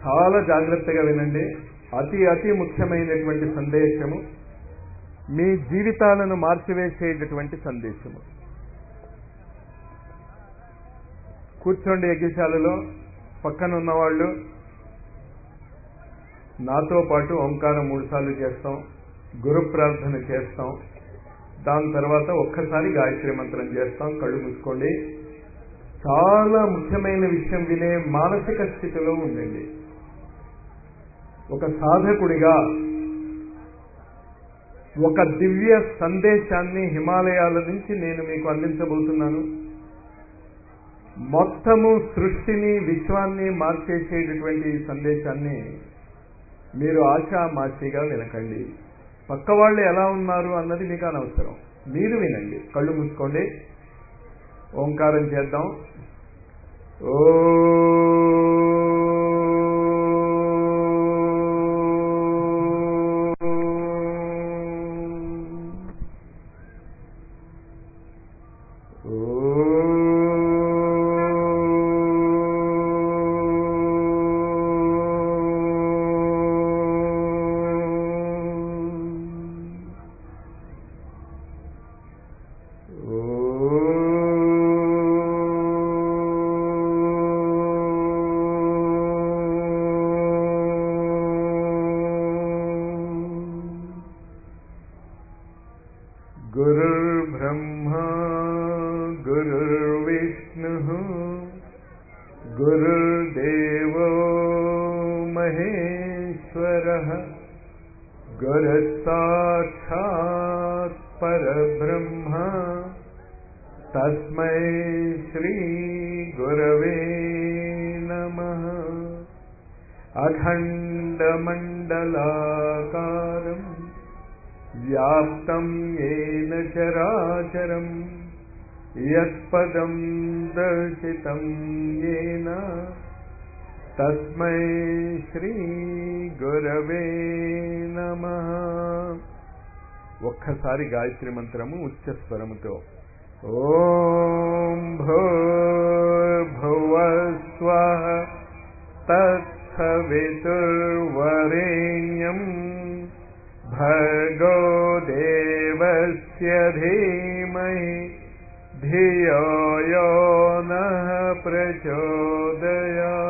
చాలా జాగ్రత్తగా వినండి అతి అతి ముఖ్యమైనటువంటి సందేశము మీ జీవితాలను మార్చివేసేటటువంటి సందేశము కూర్చోండి యజ్ఞశాలలో పక్కన ఉన్నవాళ్ళు నాతో పాటు ఓంకారం మూడు సార్లు చేస్తాం గురు ప్రార్థన చేస్తాం దాని తర్వాత ఒక్కసారి గాయత్రి మంత్రం చేస్తాం కళ్ళు మూసుకోండి చాలా ముఖ్యమైన విషయం వినే మానసిక స్థితిలో ఉండండి ఒక సాధకుడిగా ఒక దివ్య సందేశాన్ని హిమాలయాల నుంచి నేను మీకు అందించబోతున్నాను మొత్తము సృష్టిని విశ్వాన్ని మార్చేసేటటువంటి ఈ సందేశాన్ని మీరు ఆశామాషిగా వినకండి పక్క వాళ్ళు ఎలా ఉన్నారు అన్నది మీకు అనవసరం మీరు వినండి కళ్ళు మూసుకోండి ఓంకారం చేద్దాం ఓ गुरुर्ब्रह्मा गुरुर्विष्णुः गुरुर्देवो महेश्वरः गुरुसाक्षात् परब्रह्म तस्मै श्रीगुरवे नमः अखण्डमण्डलाकारम् व्याप्तं येन चराचरम् यत्पदं दर्शितं येन तस्मै శ్రీగురవే నమ ఒక్కసారి గాయత్రి మంత్రము ఉచ్చ స్వరముతో ఓం భూర్భువస్వ తత్సవితుర్వరేణ్యం భర్గో దేవస్య ధీమహి ధియో యో నః ప్రచోదయా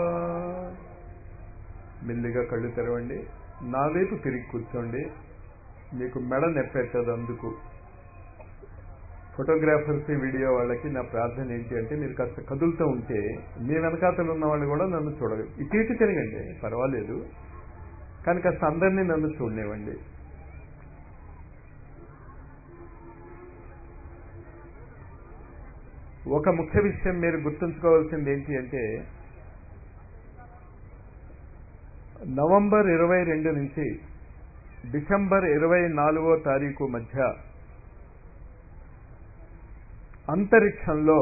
మెల్లిగా కళ్ళు తెరవండి నా వైపు తిరిగి కూర్చోండి మీకు మెడ నెప్పెట్టదు అందుకు ఫోటోగ్రాఫర్స్ వీడియో వాళ్ళకి నా ప్రార్థన ఏంటి అంటే మీరు కాస్త కదులుతూ ఉంటే మీ వెనకాతలు ఉన్న వాళ్ళు కూడా నన్ను చూడలేదు ఇటు ఇటు తిరగండి పర్వాలేదు కానీ కాస్త అందరినీ నన్ను చూడనివ్వండి ఒక ముఖ్య విషయం మీరు గుర్తుంచుకోవాల్సింది ఏంటి అంటే నవంబర్ ఇరవై రెండు నుంచి డిసెంబర్ ఇరవై నాలుగో తారీఖు మధ్య అంతరిక్షంలో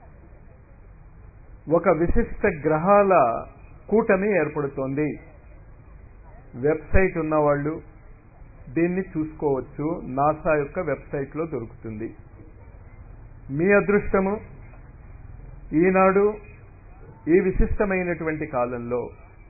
ఒక విశిష్ట గ్రహాల కూటమి ఏర్పడుతోంది వెబ్సైట్ ఉన్నవాళ్ళు దీన్ని చూసుకోవచ్చు నాసా యొక్క వెబ్సైట్లో దొరుకుతుంది మీ అదృష్టము ఈనాడు ఈ విశిష్టమైనటువంటి కాలంలో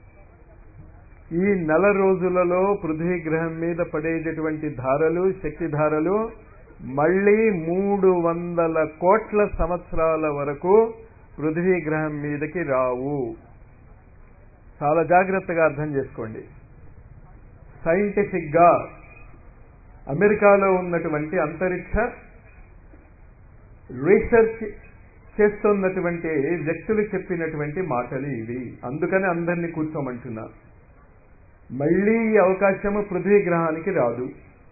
ఈ నెల రోజులలో పృథ్వీ గ్రహం మీద పడేటటువంటి ధారలు శక్తి ధారలు మళ్ళీ మూడు వందల కోట్ల సంవత్సరాల వరకు పృథ్వీ గ్రహం మీదకి రావు చాలా జాగ్రత్తగా అర్థం చేసుకోండి సైంటిఫిక్ గా అమెరికాలో ఉన్నటువంటి అంతరిక్ష రీసెర్చ్ చేస్తున్నటువంటి వ్యక్తులు చెప్పినటువంటి మాటలు ఇవి అందుకని అందరినీ కూర్చోమంటున్నా మళ్ళీ ఈ అవకాశము పృథ్వీ గ్రహానికి రాదు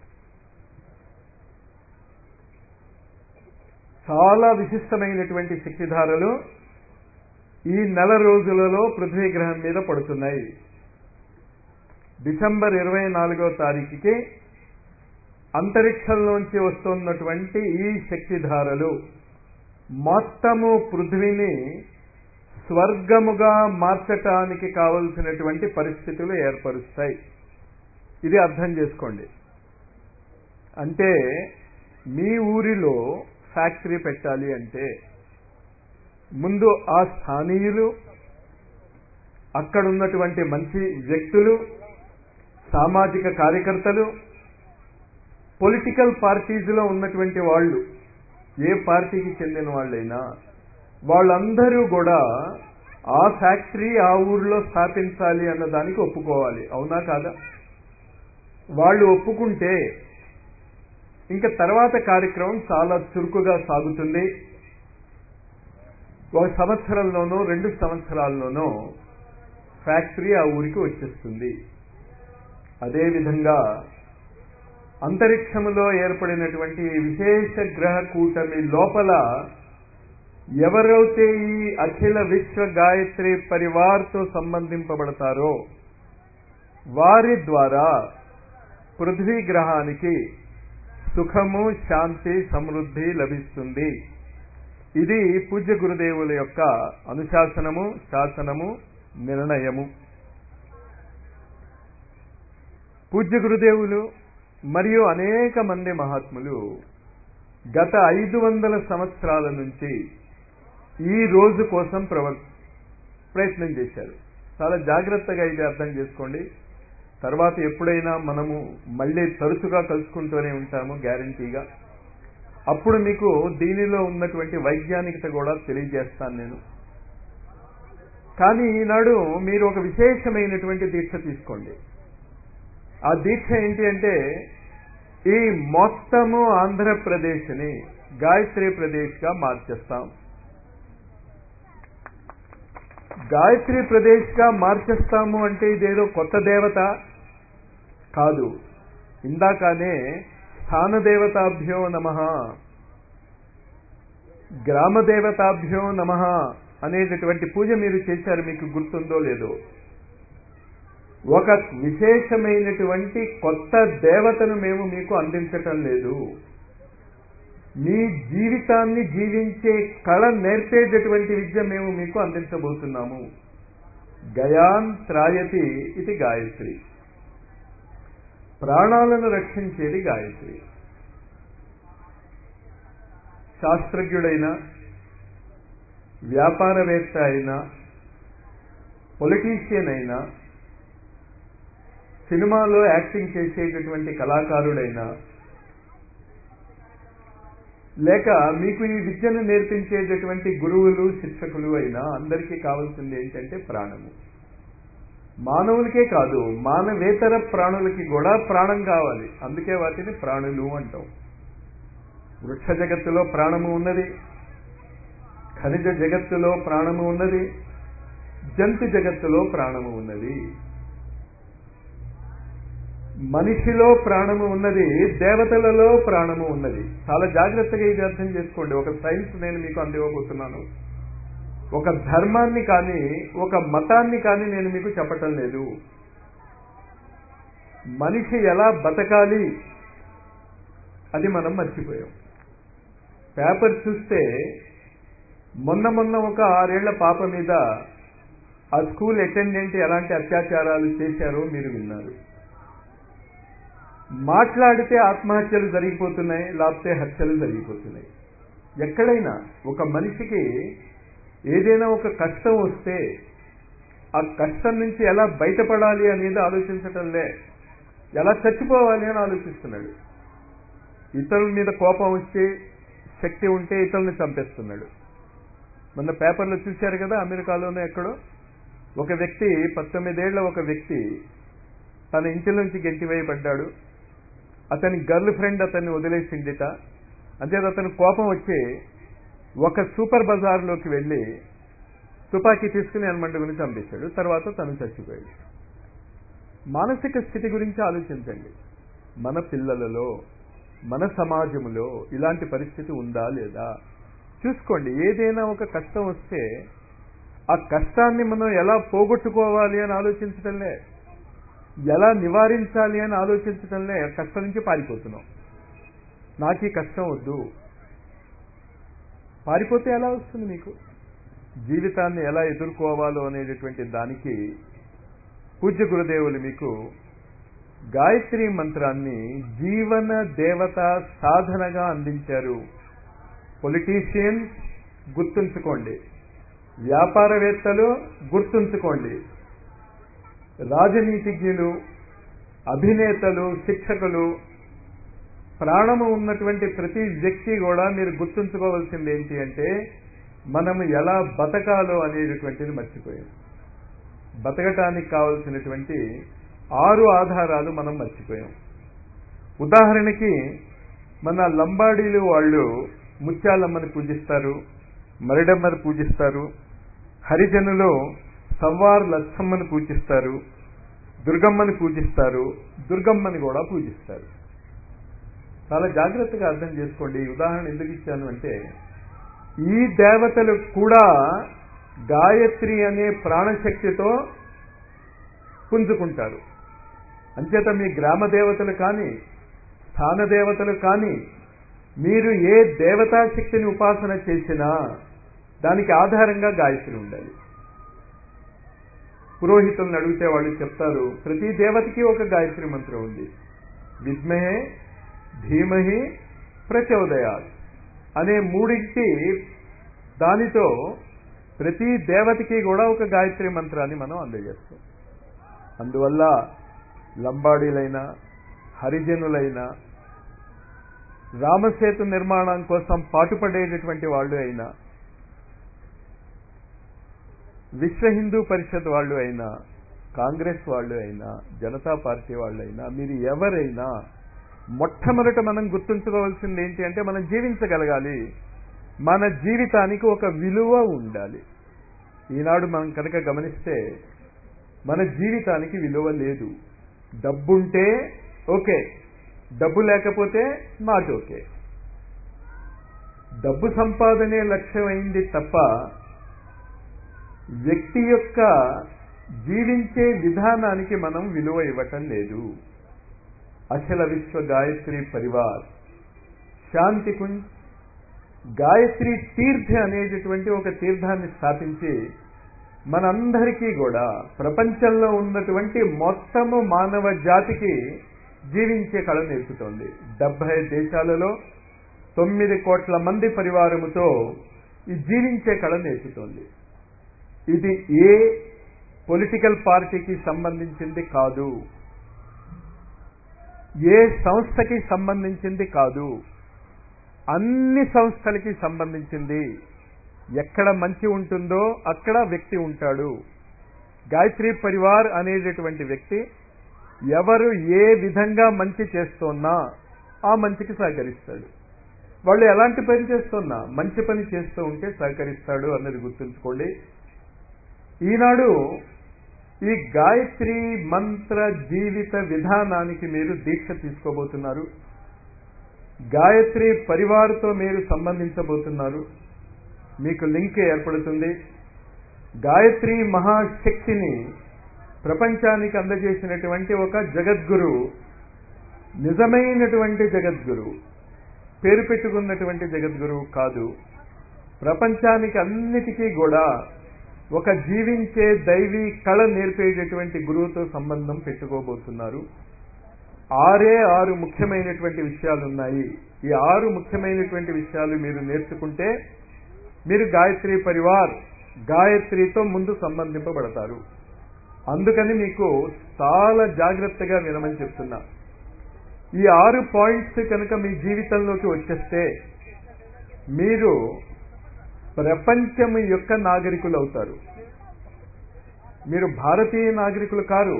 చాలా విశిష్టమైనటువంటి శక్తిధారలు ఈ నెల రోజులలో పృథ్వీ గ్రహం మీద పడుతున్నాయి డిసెంబర్ ఇరవై నాలుగో తారీఖుకి అంతరిక్షంలోంచి వస్తున్నటువంటి ఈ శక్తిధారలు మొత్తము పృథ్వీని స్వర్గముగా మార్చటానికి కావలసినటువంటి పరిస్థితులు ఏర్పరుస్తాయి ఇది అర్థం చేసుకోండి అంటే మీ ఊరిలో ఫ్యాక్టరీ పెట్టాలి అంటే ముందు ఆ స్థానీయులు అక్కడ ఉన్నటువంటి మంచి వ్యక్తులు సామాజిక కార్యకర్తలు పొలిటికల్ పార్టీస్లో ఉన్నటువంటి వాళ్ళు ఏ పార్టీకి చెందిన వాళ్ళైనా వాళ్ళందరూ కూడా ఆ ఫ్యాక్టరీ ఆ ఊర్లో స్థాపించాలి అన్న దానికి ఒప్పుకోవాలి అవునా కాదా వాళ్ళు ఒప్పుకుంటే ఇంకా తర్వాత కార్యక్రమం చాలా చురుకుగా సాగుతుంది ఒక సంవత్సరంలోనో రెండు సంవత్సరాల్లోనో ఫ్యాక్టరీ ఆ ఊరికి వచ్చేస్తుంది అదేవిధంగా అంతరిక్షములో ఏర్పడినటువంటి విశేష గ్రహ కూటమి లోపల ఎవరైతే ఈ అఖిల విశ్వ గాయత్రి పరివార్తో సంబంధింపబడతారో వారి ద్వారా పృథ్వీ గ్రహానికి సుఖము శాంతి సమృద్ధి లభిస్తుంది ఇది పూజ్య గురుదేవుల యొక్క అనుశాసనము శాసనము నిర్ణయము పూజ్య గురుదేవులు మరియు అనేక మంది మహాత్ములు గత ఐదు వందల సంవత్సరాల నుంచి ఈ రోజు కోసం ప్రవ ప్రయత్నం చేశారు చాలా జాగ్రత్తగా ఇది అర్థం చేసుకోండి తర్వాత ఎప్పుడైనా మనము మళ్ళీ తరచుగా కలుసుకుంటూనే ఉంటాము గ్యారంటీగా అప్పుడు మీకు దీనిలో ఉన్నటువంటి వైజ్ఞానికత కూడా తెలియజేస్తాను నేను కానీ ఈనాడు మీరు ఒక విశేషమైనటువంటి దీక్ష తీసుకోండి ఆ దీక్ష ఏంటి అంటే ఈ మొత్తము ఆంధ్రప్రదేశ్ని గాయత్రి ప్రదేశ్గా మార్చేస్తాం గాయత్రి ప్రదేశ్గా మార్చేస్తాము అంటే ఇదేదో కొత్త దేవత కాదు ఇందాకనే స్థానదేవతాభ్యో నమ గ్రామదేవతాభ్యో నమ అనేటటువంటి పూజ మీరు చేశారు మీకు గుర్తుందో లేదో ఒక విశేషమైనటువంటి కొత్త దేవతను మేము మీకు అందించటం లేదు మీ జీవితాన్ని జీవించే కళ నేర్పేటటువంటి విద్య మేము మీకు అందించబోతున్నాము గయాన్ త్రాయతి ఇది గాయత్రి ప్రాణాలను రక్షించేది గాయత్రి శాస్త్రజ్ఞుడైన వ్యాపారవేత్త అయినా పొలిటీషియన్ అయినా సినిమాలో యాక్టింగ్ చేసేటటువంటి కళాకారుడైనా లేక మీకు ఈ విద్యను నేర్పించేటటువంటి గురువులు శిక్షకులు అయినా అందరికీ కావాల్సింది ఏంటంటే ప్రాణము మానవులకే కాదు మానవేతర ప్రాణులకి కూడా ప్రాణం కావాలి అందుకే వాటిని ప్రాణులు అంటాం వృక్ష జగత్తులో ప్రాణము ఉన్నది ఖనిజ జగత్తులో ప్రాణము ఉన్నది జంతు జగత్తులో ప్రాణము ఉన్నది మనిషిలో ప్రాణము ఉన్నది దేవతలలో ప్రాణము ఉన్నది చాలా జాగ్రత్తగా ఇది అర్థం చేసుకోండి ఒక సైన్స్ నేను మీకు అందివ్వబోతున్నాను ఒక ధర్మాన్ని కానీ ఒక మతాన్ని కానీ నేను మీకు చెప్పటం లేదు మనిషి ఎలా బతకాలి అది మనం మర్చిపోయాం పేపర్ చూస్తే మొన్న మొన్న ఒక ఆరేళ్ల పాప మీద ఆ స్కూల్ అటెండెంట్ ఎలాంటి అత్యాచారాలు చేశారో మీరు విన్నారు మాట్లాడితే ఆత్మహత్యలు జరిగిపోతున్నాయి లేకపోతే హత్యలు జరిగిపోతున్నాయి ఎక్కడైనా ఒక మనిషికి ఏదైనా ఒక కష్టం వస్తే ఆ కష్టం నుంచి ఎలా బయటపడాలి అనేది ఆలోచించటంలే ఎలా చచ్చిపోవాలి అని ఆలోచిస్తున్నాడు ఇతరుల మీద కోపం వచ్చి శక్తి ఉంటే ఇతరుల్ని చంపేస్తున్నాడు మొన్న పేపర్లో చూశారు కదా అమెరికాలోనే ఎక్కడో ఒక వ్యక్తి పంతొమ్మిదేళ్ల ఒక వ్యక్తి తన ఇంటి నుంచి గెంటివేయబడ్డాడు అతని గర్ల్ ఫ్రెండ్ అతన్ని వదిలేసిందిట అంతే అతను కోపం వచ్చి ఒక సూపర్ బజార్లోకి వెళ్ళి తుపాకీ తీసుకుని హనుమంతుని చంపేశాడు తర్వాత తను చచ్చిపోయాడు మానసిక స్థితి గురించి ఆలోచించండి మన పిల్లలలో మన సమాజంలో ఇలాంటి పరిస్థితి ఉందా లేదా చూసుకోండి ఏదైనా ఒక కష్టం వస్తే ఆ కష్టాన్ని మనం ఎలా పోగొట్టుకోవాలి అని ఆలోచించటంలే ఎలా నివారించాలి అని ఆలోచించటంలే కష్టం నుంచి పారిపోతున్నాం నాకు ఈ కష్టం వద్దు పారిపోతే ఎలా వస్తుంది మీకు జీవితాన్ని ఎలా ఎదుర్కోవాలో అనేటటువంటి దానికి పూజ్య గురుదేవులు మీకు గాయత్రి మంత్రాన్ని జీవన దేవత సాధనగా అందించారు పొలిటీషియన్స్ గుర్తుంచుకోండి వ్యాపారవేత్తలు గుర్తుంచుకోండి రాజనీతిజ్ఞులు అభినేతలు శిక్షకులు ప్రాణము ఉన్నటువంటి ప్రతి వ్యక్తి కూడా మీరు గుర్తుంచుకోవాల్సింది ఏంటి అంటే మనము ఎలా బతకాలో అనేటటువంటిది మర్చిపోయాం బతకటానికి కావలసినటువంటి ఆరు ఆధారాలు మనం మర్చిపోయాం ఉదాహరణకి మన లంబాడీలు వాళ్ళు ముత్యాలమ్మని పూజిస్తారు మరిడమ్మని పూజిస్తారు హరిజనులు సవ్వార్ లచ్చమ్మని పూజిస్తారు దుర్గమ్మని పూజిస్తారు దుర్గమ్మని కూడా పూజిస్తారు చాలా జాగ్రత్తగా అర్థం చేసుకోండి ఈ ఉదాహరణ ఎందుకు ఇచ్చాను అంటే ఈ దేవతలు కూడా గాయత్రి అనే ప్రాణశక్తితో పుంజుకుంటారు అంచేత మీ గ్రామ దేవతలు కానీ స్థాన దేవతలు కానీ మీరు ఏ దేవతా శక్తిని ఉపాసన చేసినా దానికి ఆధారంగా గాయత్రి ఉండాలి పురోహితులను అడిగితే వాళ్ళు చెప్తారు ప్రతి దేవతకి ఒక గాయత్రి మంత్రం ఉంది విద్మహే ధీమహి ప్రచోదయాత్ అనే మూడింటి దానితో ప్రతి దేవతకి కూడా ఒక గాయత్రి మంత్రాన్ని మనం అందజేస్తాం అందువల్ల లంబాడీలైనా హరిజనులైనా రామసేతు నిర్మాణం కోసం పాటుపడేటటువంటి వాళ్ళు అయినా విశ్వ హిందూ పరిషత్ వాళ్ళు అయినా కాంగ్రెస్ వాళ్ళు అయినా జనతా పార్టీ వాళ్ళు అయినా మీరు ఎవరైనా మొట్టమొదట మనం గుర్తుంచుకోవాల్సింది ఏంటి అంటే మనం జీవించగలగాలి మన జీవితానికి ఒక విలువ ఉండాలి ఈనాడు మనం కనుక గమనిస్తే మన జీవితానికి విలువ లేదు డబ్బుంటే ఓకే డబ్బు లేకపోతే నాట్ ఓకే డబ్బు సంపాదనే లక్ష్యమైంది తప్ప వ్యక్తి యొక్క జీవించే విధానానికి మనం విలువ ఇవ్వటం లేదు అఖిల విశ్వ గాయత్రి పరివార్ శాంతి కుంజ్ గాయత్రి తీర్థ అనేటటువంటి ఒక తీర్థాన్ని స్థాపించి మనందరికీ కూడా ప్రపంచంలో ఉన్నటువంటి మొత్తము మానవ జాతికి జీవించే కళ నేర్పుతోంది డెబ్బై దేశాలలో తొమ్మిది కోట్ల మంది పరివారముతో ఈ జీవించే కళ నేర్పుతోంది ఇది ఏ పొలిటికల్ పార్టీకి సంబంధించింది కాదు ఏ సంస్థకి సంబంధించింది కాదు అన్ని సంస్థలకి సంబంధించింది ఎక్కడ మంచి ఉంటుందో అక్కడ వ్యక్తి ఉంటాడు గాయత్రి పరివార్ అనేటటువంటి వ్యక్తి ఎవరు ఏ విధంగా మంచి చేస్తున్నా ఆ మంచికి సహకరిస్తాడు వాళ్ళు ఎలాంటి పని చేస్తున్నా మంచి పని చేస్తూ ఉంటే సహకరిస్తాడు అన్నది గుర్తుంచుకోండి ఈనాడు ఈ గాయత్రి మంత్ర జీవిత విధానానికి మీరు దీక్ష తీసుకోబోతున్నారు గాయత్రి పరివార్తో మీరు సంబంధించబోతున్నారు మీకు లింక్ ఏర్పడుతుంది గాయత్రి మహాశక్తిని ప్రపంచానికి అందజేసినటువంటి ఒక జగద్గురు నిజమైనటువంటి జగద్గురు పేరు పెట్టుకున్నటువంటి జగద్గురు కాదు ప్రపంచానికి అన్నిటికీ కూడా ఒక జీవించే దైవీ కళ నేర్పేటటువంటి గురువుతో సంబంధం పెట్టుకోబోతున్నారు ఆరే ఆరు ముఖ్యమైనటువంటి విషయాలు ఉన్నాయి ఈ ఆరు ముఖ్యమైనటువంటి విషయాలు మీరు నేర్చుకుంటే మీరు గాయత్రి పరివార్ గాయత్రితో ముందు సంబంధింపబడతారు అందుకని మీకు చాలా జాగ్రత్తగా వినమని చెప్తున్నా ఈ ఆరు పాయింట్స్ కనుక మీ జీవితంలోకి వచ్చేస్తే మీరు ప్రపంచం యొక్క నాగరికులు అవుతారు మీరు భారతీయ నాగరికులు కారు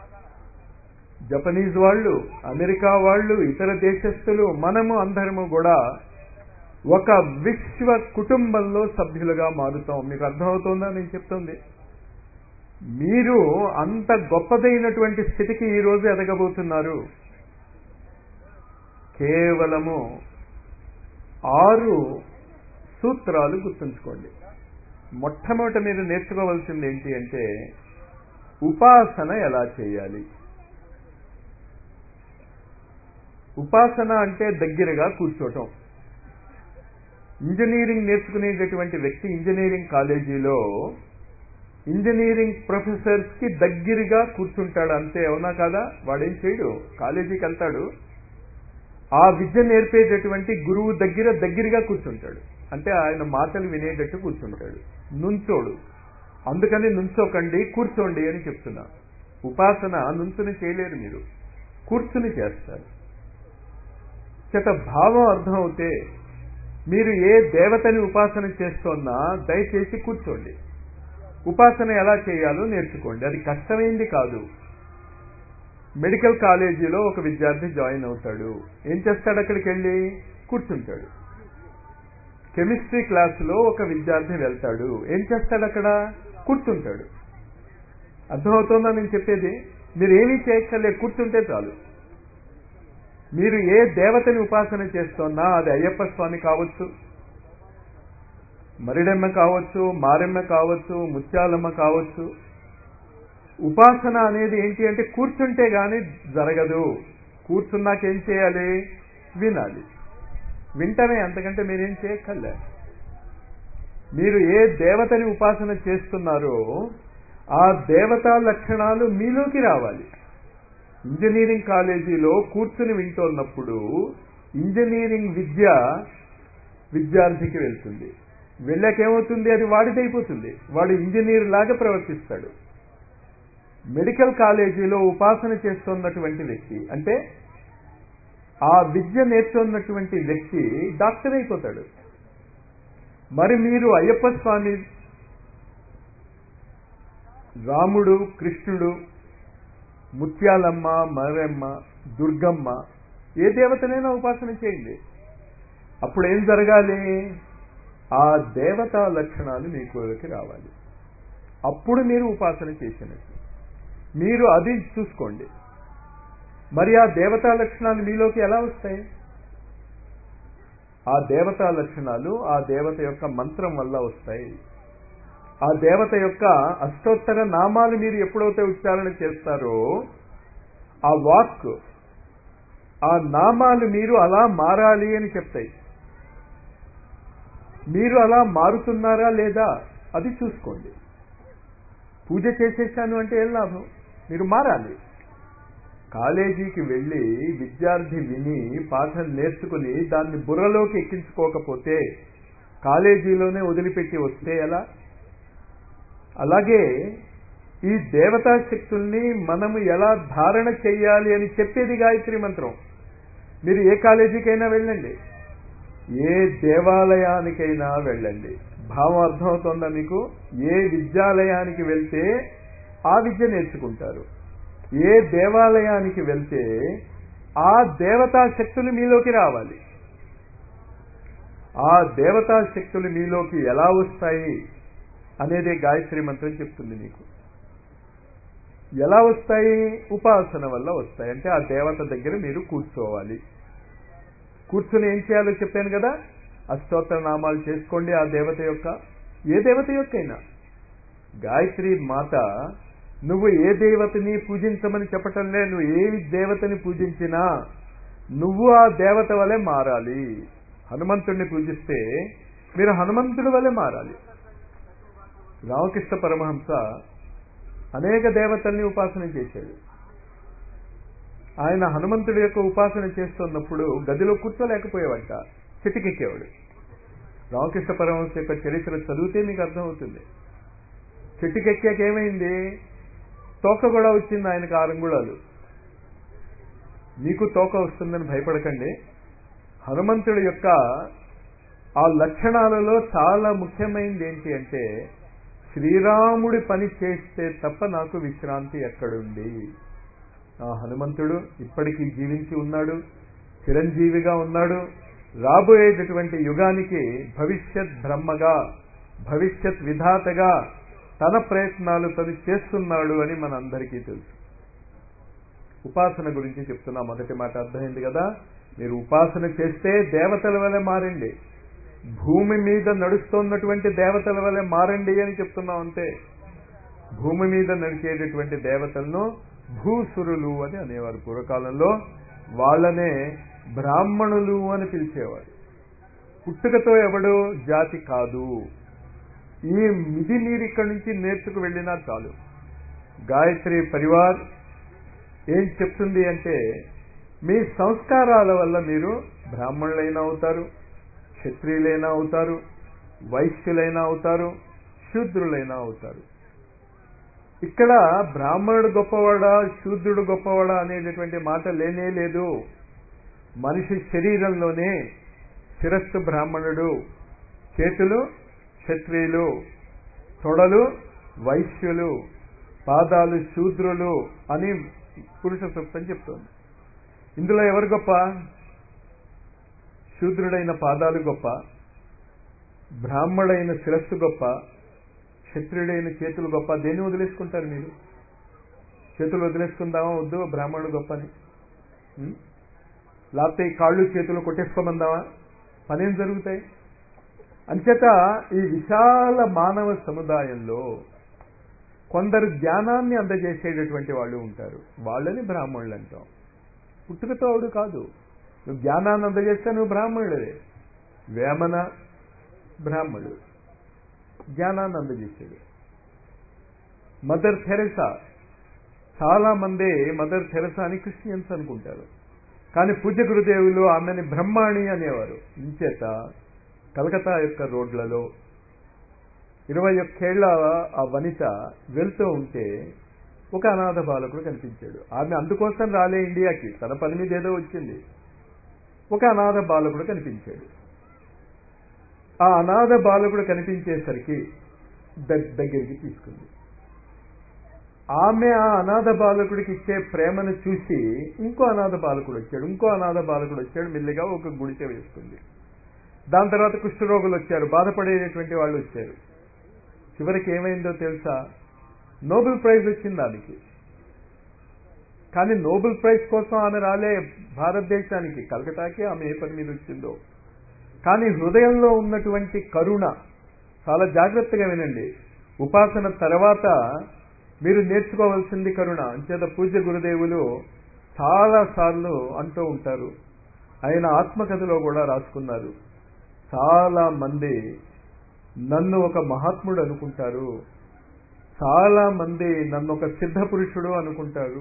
జపనీస్ వాళ్ళు అమెరికా వాళ్ళు ఇతర దేశస్థులు మనము అందరము కూడా ఒక విశ్వ కుటుంబంలో సభ్యులుగా మారుతాం మీకు అర్థమవుతుందా నేను చెప్తుంది మీరు అంత గొప్పదైనటువంటి స్థితికి ఈ రోజు ఎదగబోతున్నారు కేవలము ఆరు సూత్రాలు గుర్తుంచుకోండి మొట్టమొదట మీరు నేర్చుకోవాల్సింది ఏంటి అంటే ఉపాసన ఎలా చేయాలి ఉపాసన అంటే దగ్గరగా కూర్చోటం ఇంజనీరింగ్ నేర్చుకునేటటువంటి వ్యక్తి ఇంజనీరింగ్ కాలేజీలో ఇంజనీరింగ్ ప్రొఫెసర్స్ కి దగ్గరగా కూర్చుంటాడు అంతే అవునా కాదా వాడేం చేయడు కాలేజీకి వెళ్తాడు ఆ విద్య నేర్పేటటువంటి గురువు దగ్గర దగ్గరగా కూర్చుంటాడు అంటే ఆయన మాటలు వినేటట్టు కూర్చుంటాడు నుంచోడు అందుకని నుంచోకండి కూర్చోండి అని చెప్తున్నా ఉపాసన నుంచుని చేయలేరు మీరు కూర్చుని చేస్తారు చేత భావం అర్థమవుతే మీరు ఏ దేవతని ఉపాసన చేస్తున్నా దయచేసి కూర్చోండి ఉపాసన ఎలా చేయాలో నేర్చుకోండి అది కష్టమైంది కాదు మెడికల్ కాలేజీలో ఒక విద్యార్థి జాయిన్ అవుతాడు ఏం చేస్తాడు అక్కడికి వెళ్ళి కూర్చుంటాడు కెమిస్ట్రీ క్లాసులో ఒక విద్యార్థి వెళ్తాడు ఏం చేస్తాడు అక్కడ కూర్చుంటాడు అర్థమవుతుందా నేను చెప్పేది మీరు ఏమీ చేయక్కర్లే కూర్చుంటే చాలు మీరు ఏ దేవతని ఉపాసన చేస్తున్నా అది అయ్యప్ప స్వామి కావచ్చు మరిడెమ్మ కావచ్చు మారెమ్మ కావచ్చు ముత్యాలమ్మ కావచ్చు ఉపాసన అనేది ఏంటి అంటే కూర్చుంటే గాని జరగదు కూర్చున్నాక ఏం చేయాలి వినాలి వింటమే అంతకంటే మీరేం చేయక్కర్లే మీరు ఏ దేవతని ఉపాసన చేస్తున్నారో ఆ దేవతా లక్షణాలు మీలోకి రావాలి ఇంజనీరింగ్ కాలేజీలో కూర్చుని వింటున్నప్పుడు ఇంజనీరింగ్ విద్య విద్యార్థికి వెళ్తుంది వెళ్ళాకేమవుతుంది అది వాడిదైపోతుంది వాడు ఇంజనీర్ లాగా ప్రవర్తిస్తాడు మెడికల్ కాలేజీలో ఉపాసన చేస్తున్నటువంటి వ్యక్తి అంటే ఆ విద్య నేర్చుకున్నటువంటి వ్యక్తి డాక్టర్ అయిపోతాడు మరి మీరు అయ్యప్ప స్వామి రాముడు కృష్ణుడు ముత్యాలమ్మ మరమ్మ దుర్గమ్మ ఏ దేవతనైనా ఉపాసన చేయండి అప్పుడు ఏం జరగాలి ఆ దేవతా లక్షణాలు మీకులోకి రావాలి అప్పుడు మీరు ఉపాసన చేసినట్టు మీరు అది చూసుకోండి మరి ఆ దేవతా లక్షణాలు మీలోకి ఎలా వస్తాయి ఆ దేవతా లక్షణాలు ఆ దేవత యొక్క మంత్రం వల్ల వస్తాయి ఆ దేవత యొక్క అష్టోత్తర నామాలు మీరు ఎప్పుడైతే ఉచ్చారణ చేస్తారో ఆ వాక్ ఆ నామాలు మీరు అలా మారాలి అని చెప్తాయి మీరు అలా మారుతున్నారా లేదా అది చూసుకోండి పూజ చేసేసాను అంటే ఏం లాభం మీరు మారాలి కాలేజీకి వెళ్ళి విద్యార్థి విని పాఠం నేర్చుకుని దాన్ని బుర్రలోకి ఎక్కించుకోకపోతే కాలేజీలోనే వదిలిపెట్టి వస్తే ఎలా అలాగే ఈ దేవతా శక్తుల్ని మనము ఎలా ధారణ చెయ్యాలి అని చెప్పేది గాయత్రి మంత్రం మీరు ఏ కాలేజీకైనా వెళ్ళండి ఏ దేవాలయానికైనా వెళ్ళండి భావం అర్థమవుతోందా మీకు ఏ విద్యాలయానికి వెళ్తే ఆ విద్య నేర్చుకుంటారు ఏ దేవాలయానికి వెళ్తే ఆ దేవతా శక్తులు మీలోకి రావాలి ఆ దేవతా శక్తులు మీలోకి ఎలా వస్తాయి అనేదే గాయత్రి మంత్రం చెప్తుంది మీకు ఎలా వస్తాయి ఉపాసన వల్ల వస్తాయి అంటే ఆ దేవత దగ్గర మీరు కూర్చోవాలి కూర్చుని ఏం చేయాలో చెప్పాను కదా అష్టోత్తర నామాలు చేసుకోండి ఆ దేవత యొక్క ఏ దేవత యొక్కైనా గాయత్రి మాత నువ్వు ఏ దేవతని పూజించమని చెప్పటంలే నువ్వు ఏ దేవతని పూజించినా నువ్వు ఆ దేవత వలె మారాలి హనుమంతుడిని పూజిస్తే మీరు హనుమంతుడి వలె మారాలి రామకృష్ణ పరమహంస అనేక దేవతల్ని ఉపాసన చేశాడు ఆయన హనుమంతుడి యొక్క ఉపాసన చేస్తున్నప్పుడు గదిలో కూర్చోలేకపోయేవాట చెట్టుకెక్కేవాడు రామకృష్ణ పరమహంస యొక్క చరిత్ర చదివితే మీకు అర్థమవుతుంది చెట్టుకెక్కాక ఏమైంది తోక కూడా వచ్చింది ఆయనకు ఆరు అంగుళాలు మీకు తోక వస్తుందని భయపడకండి హనుమంతుడి యొక్క ఆ లక్షణాలలో చాలా ముఖ్యమైనది ఏంటి అంటే శ్రీరాముడి పని చేస్తే తప్ప నాకు విశ్రాంతి ఎక్కడుంది ఆ హనుమంతుడు ఇప్పటికీ జీవించి ఉన్నాడు చిరంజీవిగా ఉన్నాడు రాబోయేటటువంటి యుగానికి భవిష్యత్ బ్రహ్మగా భవిష్యత్ విధాతగా తన ప్రయత్నాలు తను చేస్తున్నాడు అని మన అందరికీ తెలుసు ఉపాసన గురించి చెప్తున్నా మొదటి మాట అర్థమైంది కదా మీరు ఉపాసన చేస్తే దేవతల వలె మారండి భూమి మీద నడుస్తున్నటువంటి దేవతల వలె మారండి అని చెప్తున్నాం అంతే భూమి మీద నడిచేటటువంటి దేవతలను భూసురులు అని అనేవారు పూర్వకాలంలో వాళ్ళనే బ్రాహ్మణులు అని పిలిచేవారు పుట్టుకతో ఎవడు జాతి కాదు ఈ మిది మీరు ఇక్కడి నుంచి నేర్చుకు వెళ్ళినా చాలు గాయత్రి పరివార్ ఏం చెప్తుంది అంటే మీ సంస్కారాల వల్ల మీరు బ్రాహ్మణులైనా అవుతారు క్షత్రియులైనా అవుతారు వైశ్యులైనా అవుతారు శూద్రులైనా అవుతారు ఇక్కడ బ్రాహ్మణుడు గొప్పవాడా శూద్రుడు గొప్పవాడా అనేటటువంటి మాట లేనే లేదు మనిషి శరీరంలోనే శిరస్సు బ్రాహ్మణుడు చేతులు క్షత్రియులు తొడలు వైశ్యులు పాదాలు శూద్రులు అని పురుష సూక్తం చెప్తోంది ఇందులో ఎవరు గొప్ప శూద్రుడైన పాదాలు గొప్ప బ్రాహ్మడైన శిరస్సు గొప్ప క్షత్రియుడైన చేతులు గొప్ప దేన్ని వదిలేసుకుంటారు మీరు చేతులు వదిలేసుకుందామా వద్దు బ్రాహ్మణుడు గొప్పని ఉం? లేకపోతే ఈ కాళ్ళు చేతులు కొట్టేసుకోమందామా పనేం జరుగుతాయి అంచేత ఈ విశాల మానవ సముదాయంలో కొందరు జ్ఞానాన్ని అందజేసేటటువంటి వాళ్ళు ఉంటారు వాళ్ళని బ్రాహ్మణులు అంటాం పుట్టుకతో వాడు కాదు నువ్వు జ్ఞానాన్ని అందజేస్తే నువ్వు బ్రాహ్మణుడే వేమన బ్రాహ్మణుడు జ్ఞానాన్ని అందజేసాడు మదర్ థెరెసా చాలా మంది మదర్ థెరెసా అని క్రిస్టియన్స్ అనుకుంటారు కానీ పూజ్య గురుదేవులు ఆమెని బ్రహ్మాణి అనేవారు ఇంచేత కలకత్తా యొక్క రోడ్లలో ఇరవై ఒక్కేళ్ల ఆ వనిత వెళ్తూ ఉంటే ఒక అనాథ బాలకుడు కనిపించాడు ఆమె అందుకోసం రాలే ఇండియాకి తన పని మీద ఏదో వచ్చింది ఒక అనాథ బాలకుడు కనిపించాడు ఆ అనాథ బాలకుడు కనిపించేసరికి దగ్- దగ్గరికి తీసుకుంది ఆమె ఆ అనాథ బాలకుడికి ఇచ్చే ప్రేమను చూసి ఇంకో అనాథ బాలకుడు వచ్చాడు ఇంకో అనాథ బాలకుడు వచ్చాడు మెల్లిగా ఒక గుడిసె వేసుకుంది దాని తర్వాత కుష్ఠరోగులు వచ్చారు బాధపడేటటువంటి వాళ్ళు వచ్చారు చివరికి ఏమైందో తెలుసా నోబెల్ ప్రైజ్ వచ్చింది దానికి కానీ నోబెల్ ప్రైజ్ కోసం ఆమె రాలే భారతదేశానికి కలకటాకి ఆమె ఏ పని మీద వచ్చిందో కానీ హృదయంలో ఉన్నటువంటి కరుణ చాలా జాగ్రత్తగా వినండి ఉపాసన తర్వాత మీరు నేర్చుకోవాల్సింది కరుణ అంచేత పూజ్య గురుదేవులు చాలా సార్లు అంటూ ఉంటారు ఆయన ఆత్మకథలో కూడా రాసుకున్నారు చాలా మంది నన్ను ఒక మహాత్ముడు అనుకుంటారు చాలా మంది నన్ను ఒక సిద్ధ పురుషుడు అనుకుంటారు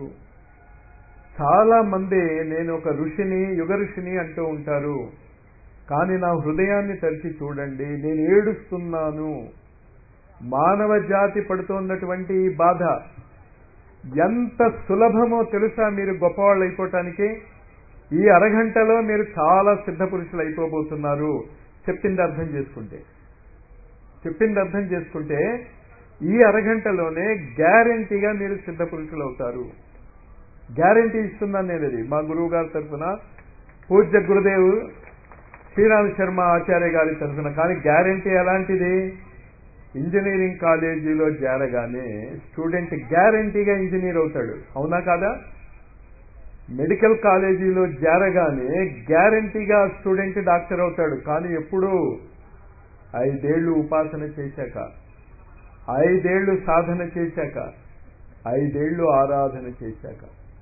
చాలా మంది నేను ఒక ఋషిని యుగ ఋషిని అంటూ ఉంటారు కానీ నా హృదయాన్ని తెరిచి చూడండి నేను ఏడుస్తున్నాను మానవ జాతి పడుతున్నటువంటి ఈ బాధ ఎంత సులభమో తెలుసా మీరు గొప్పవాళ్ళు అయిపోవటానికి ఈ అరగంటలో మీరు చాలా సిద్ధ పురుషులు అయిపోబోతున్నారు చెప్పింది అర్థం చేసుకుంటే చెప్పింది అర్థం చేసుకుంటే ఈ అరగంటలోనే గ్యారంటీగా మీరు సిద్ధ పురుషులు అవుతారు గ్యారంటీ ఇస్తున్నాను నేను ఇది మా గురువు గారి తరఫున పూజ్య గురుదేవు శ్రీరామ్ శర్మ ఆచార్య గారి తరఫున కానీ గ్యారంటీ ఎలాంటిది ఇంజనీరింగ్ కాలేజీలో చేరగానే స్టూడెంట్ గ్యారంటీగా ఇంజనీర్ అవుతాడు అవునా కాదా మెడికల్ కాలేజీలో చేరగానే గ్యారంటీగా స్టూడెంట్ డాక్టర్ అవుతాడు కానీ ఎప్పుడు ఐదేళ్లు ఉపాసన చేశాక ఐదేళ్లు సాధన చేశాక ఐదేళ్లు ఆరాధన చేశాక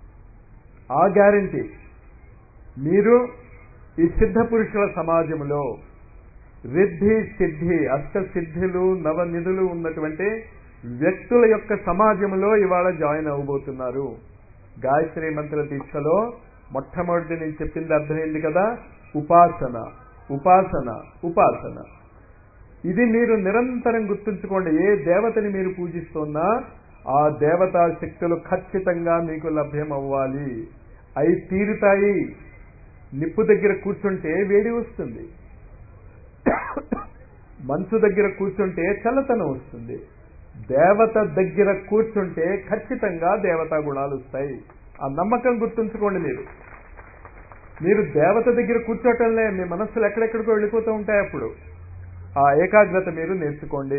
ఆ గ్యారంటీ మీరు ఈ సిద్ధ పురుషుల సమాజంలో రిద్ధి సిద్ధి అష్ట సిద్ధిలు నవనిధులు ఉన్నటువంటి వ్యక్తుల యొక్క సమాజంలో ఇవాళ జాయిన్ అవ్వబోతున్నారు గాయత్రి మంత్ర దీక్షలో మొట్టమొదటి నేను చెప్పింది అర్థమైంది కదా ఉపాసన ఉపాసన ఉపాసన ఇది మీరు నిరంతరం గుర్తుంచుకోండి ఏ దేవతని మీరు పూజిస్తున్నా ఆ దేవతా శక్తులు ఖచ్చితంగా మీకు లభ్యం అవ్వాలి అవి తీరుతాయి నిప్పు దగ్గర కూర్చుంటే వేడి వస్తుంది మనసు దగ్గర కూర్చుంటే చల్లతనం వస్తుంది దేవత దగ్గర కూర్చుంటే ఖచ్చితంగా దేవతా గుణాలు వస్తాయి ఆ నమ్మకం గుర్తుంచుకోండి మీరు మీరు దేవత దగ్గర కూర్చోటంలే మీ మనస్సులు ఎక్కడెక్కడికో వెళ్ళిపోతూ ఉంటాయి అప్పుడు ఆ ఏకాగ్రత మీరు నేర్చుకోండి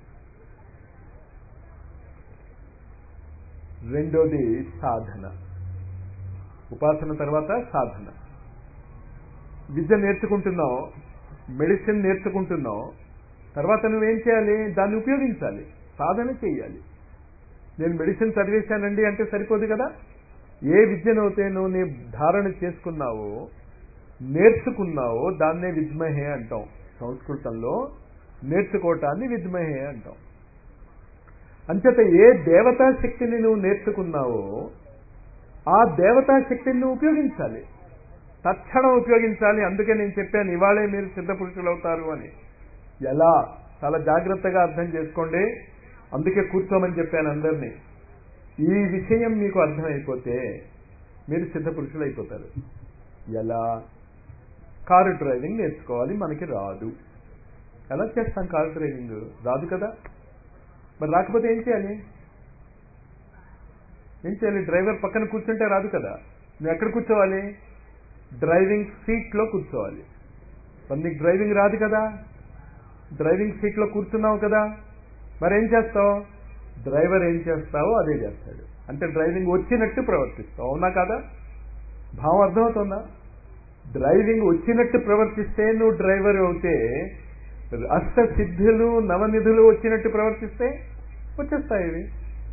రెండోది సాధన ఉపాసన తర్వాత సాధన విద్య నేర్చుకుంటున్నావు మెడిసిన్ నేర్చుకుంటున్నావు తర్వాత నువ్వేం చేయాలి దాన్ని ఉపయోగించాలి సాధన చేయాలి నేను మెడిసిన్ చదివేశానండి అంటే సరిపోదు కదా ఏ విద్యనైతే నువ్వు నీ ధారణ చేసుకున్నావో నేర్చుకున్నావో దాన్నే విద్మహే అంటాం సంస్కృతంలో నేర్చుకోవటాన్ని విద్మహే అంటాం అంచేత ఏ దేవతా శక్తిని నువ్వు నేర్చుకున్నావో ఆ దేవతా శక్తిని నువ్వు ఉపయోగించాలి తక్షణం ఉపయోగించాలి అందుకే నేను చెప్పాను ఇవాళే మీరు సిద్ధ పురుషులు అవుతారు అని ఎలా చాలా జాగ్రత్తగా అర్థం చేసుకోండి అందుకే కూర్చోమని చెప్పాను అందరినీ ఈ విషయం మీకు అర్థమైపోతే మీరు సిద్ధ పురుషులు అయిపోతారు ఎలా కారు డ్రైవింగ్ నేర్చుకోవాలి మనకి రాదు ఎలా చేస్తాం కారు డ్రైవింగ్ రాదు కదా మరి రాకపోతే ఏం చేయాలి ఏం చేయాలి డ్రైవర్ పక్కన కూర్చుంటే రాదు కదా నువ్వు ఎక్కడ కూర్చోవాలి డ్రైవింగ్ సీట్లో కూర్చోవాలి మరి నీకు డ్రైవింగ్ రాదు కదా డ్రైవింగ్ సీట్లో కూర్చున్నావు కదా మరేం చేస్తావు డ్రైవర్ ఏం చేస్తావో అదే చేస్తాడు అంటే డ్రైవింగ్ వచ్చినట్టు ప్రవర్తిస్తావు అవునా కదా భావం అర్థమవుతుందా డ్రైవింగ్ వచ్చినట్టు ప్రవర్తిస్తే నువ్వు డ్రైవర్ అవుతే అష్ట సిద్ధులు నవనిధులు వచ్చినట్టు ప్రవర్తిస్తే వచ్చేస్తాయి ఇవి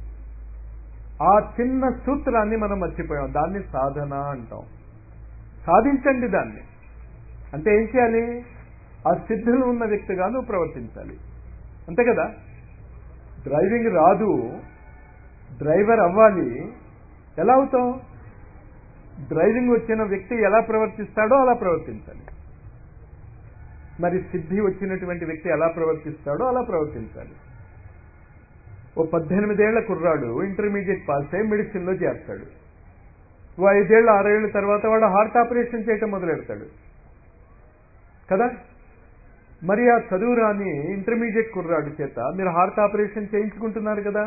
ఆ చిన్న సూత్రాన్ని మనం మర్చిపోయాం దాన్ని సాధన అంటాం సాధించండి దాన్ని అంటే ఏం చేయాలి ఆ సిద్ధులు ఉన్న వ్యక్తిగా నువ్వు ప్రవర్తించాలి అంతే కదా డ్రైవింగ్ రాదు డ్రైవర్ అవ్వాలి ఎలా అవుతాం డ్రైవింగ్ వచ్చిన వ్యక్తి ఎలా ప్రవర్తిస్తాడో అలా ప్రవర్తించాలి మరి సిద్ధి వచ్చినటువంటి వ్యక్తి ఎలా ప్రవర్తిస్తాడో అలా ప్రవర్తించాలి ఓ పద్దెనిమిదేళ్ల కుర్రాడు ఇంటర్మీడియట్ పాస్ అయి మెడిసిన్లో చేస్తాడు ఓ ఐదేళ్ళు ఆరేళ్ల తర్వాత వాడు హార్ట్ ఆపరేషన్ చేయటం మొదలెడతాడు కదా మరి ఆ చదువు రాని ఇంటర్మీడియట్ కుర్రాడు చేత మీరు హార్ట్ ఆపరేషన్ చేయించుకుంటున్నారు కదా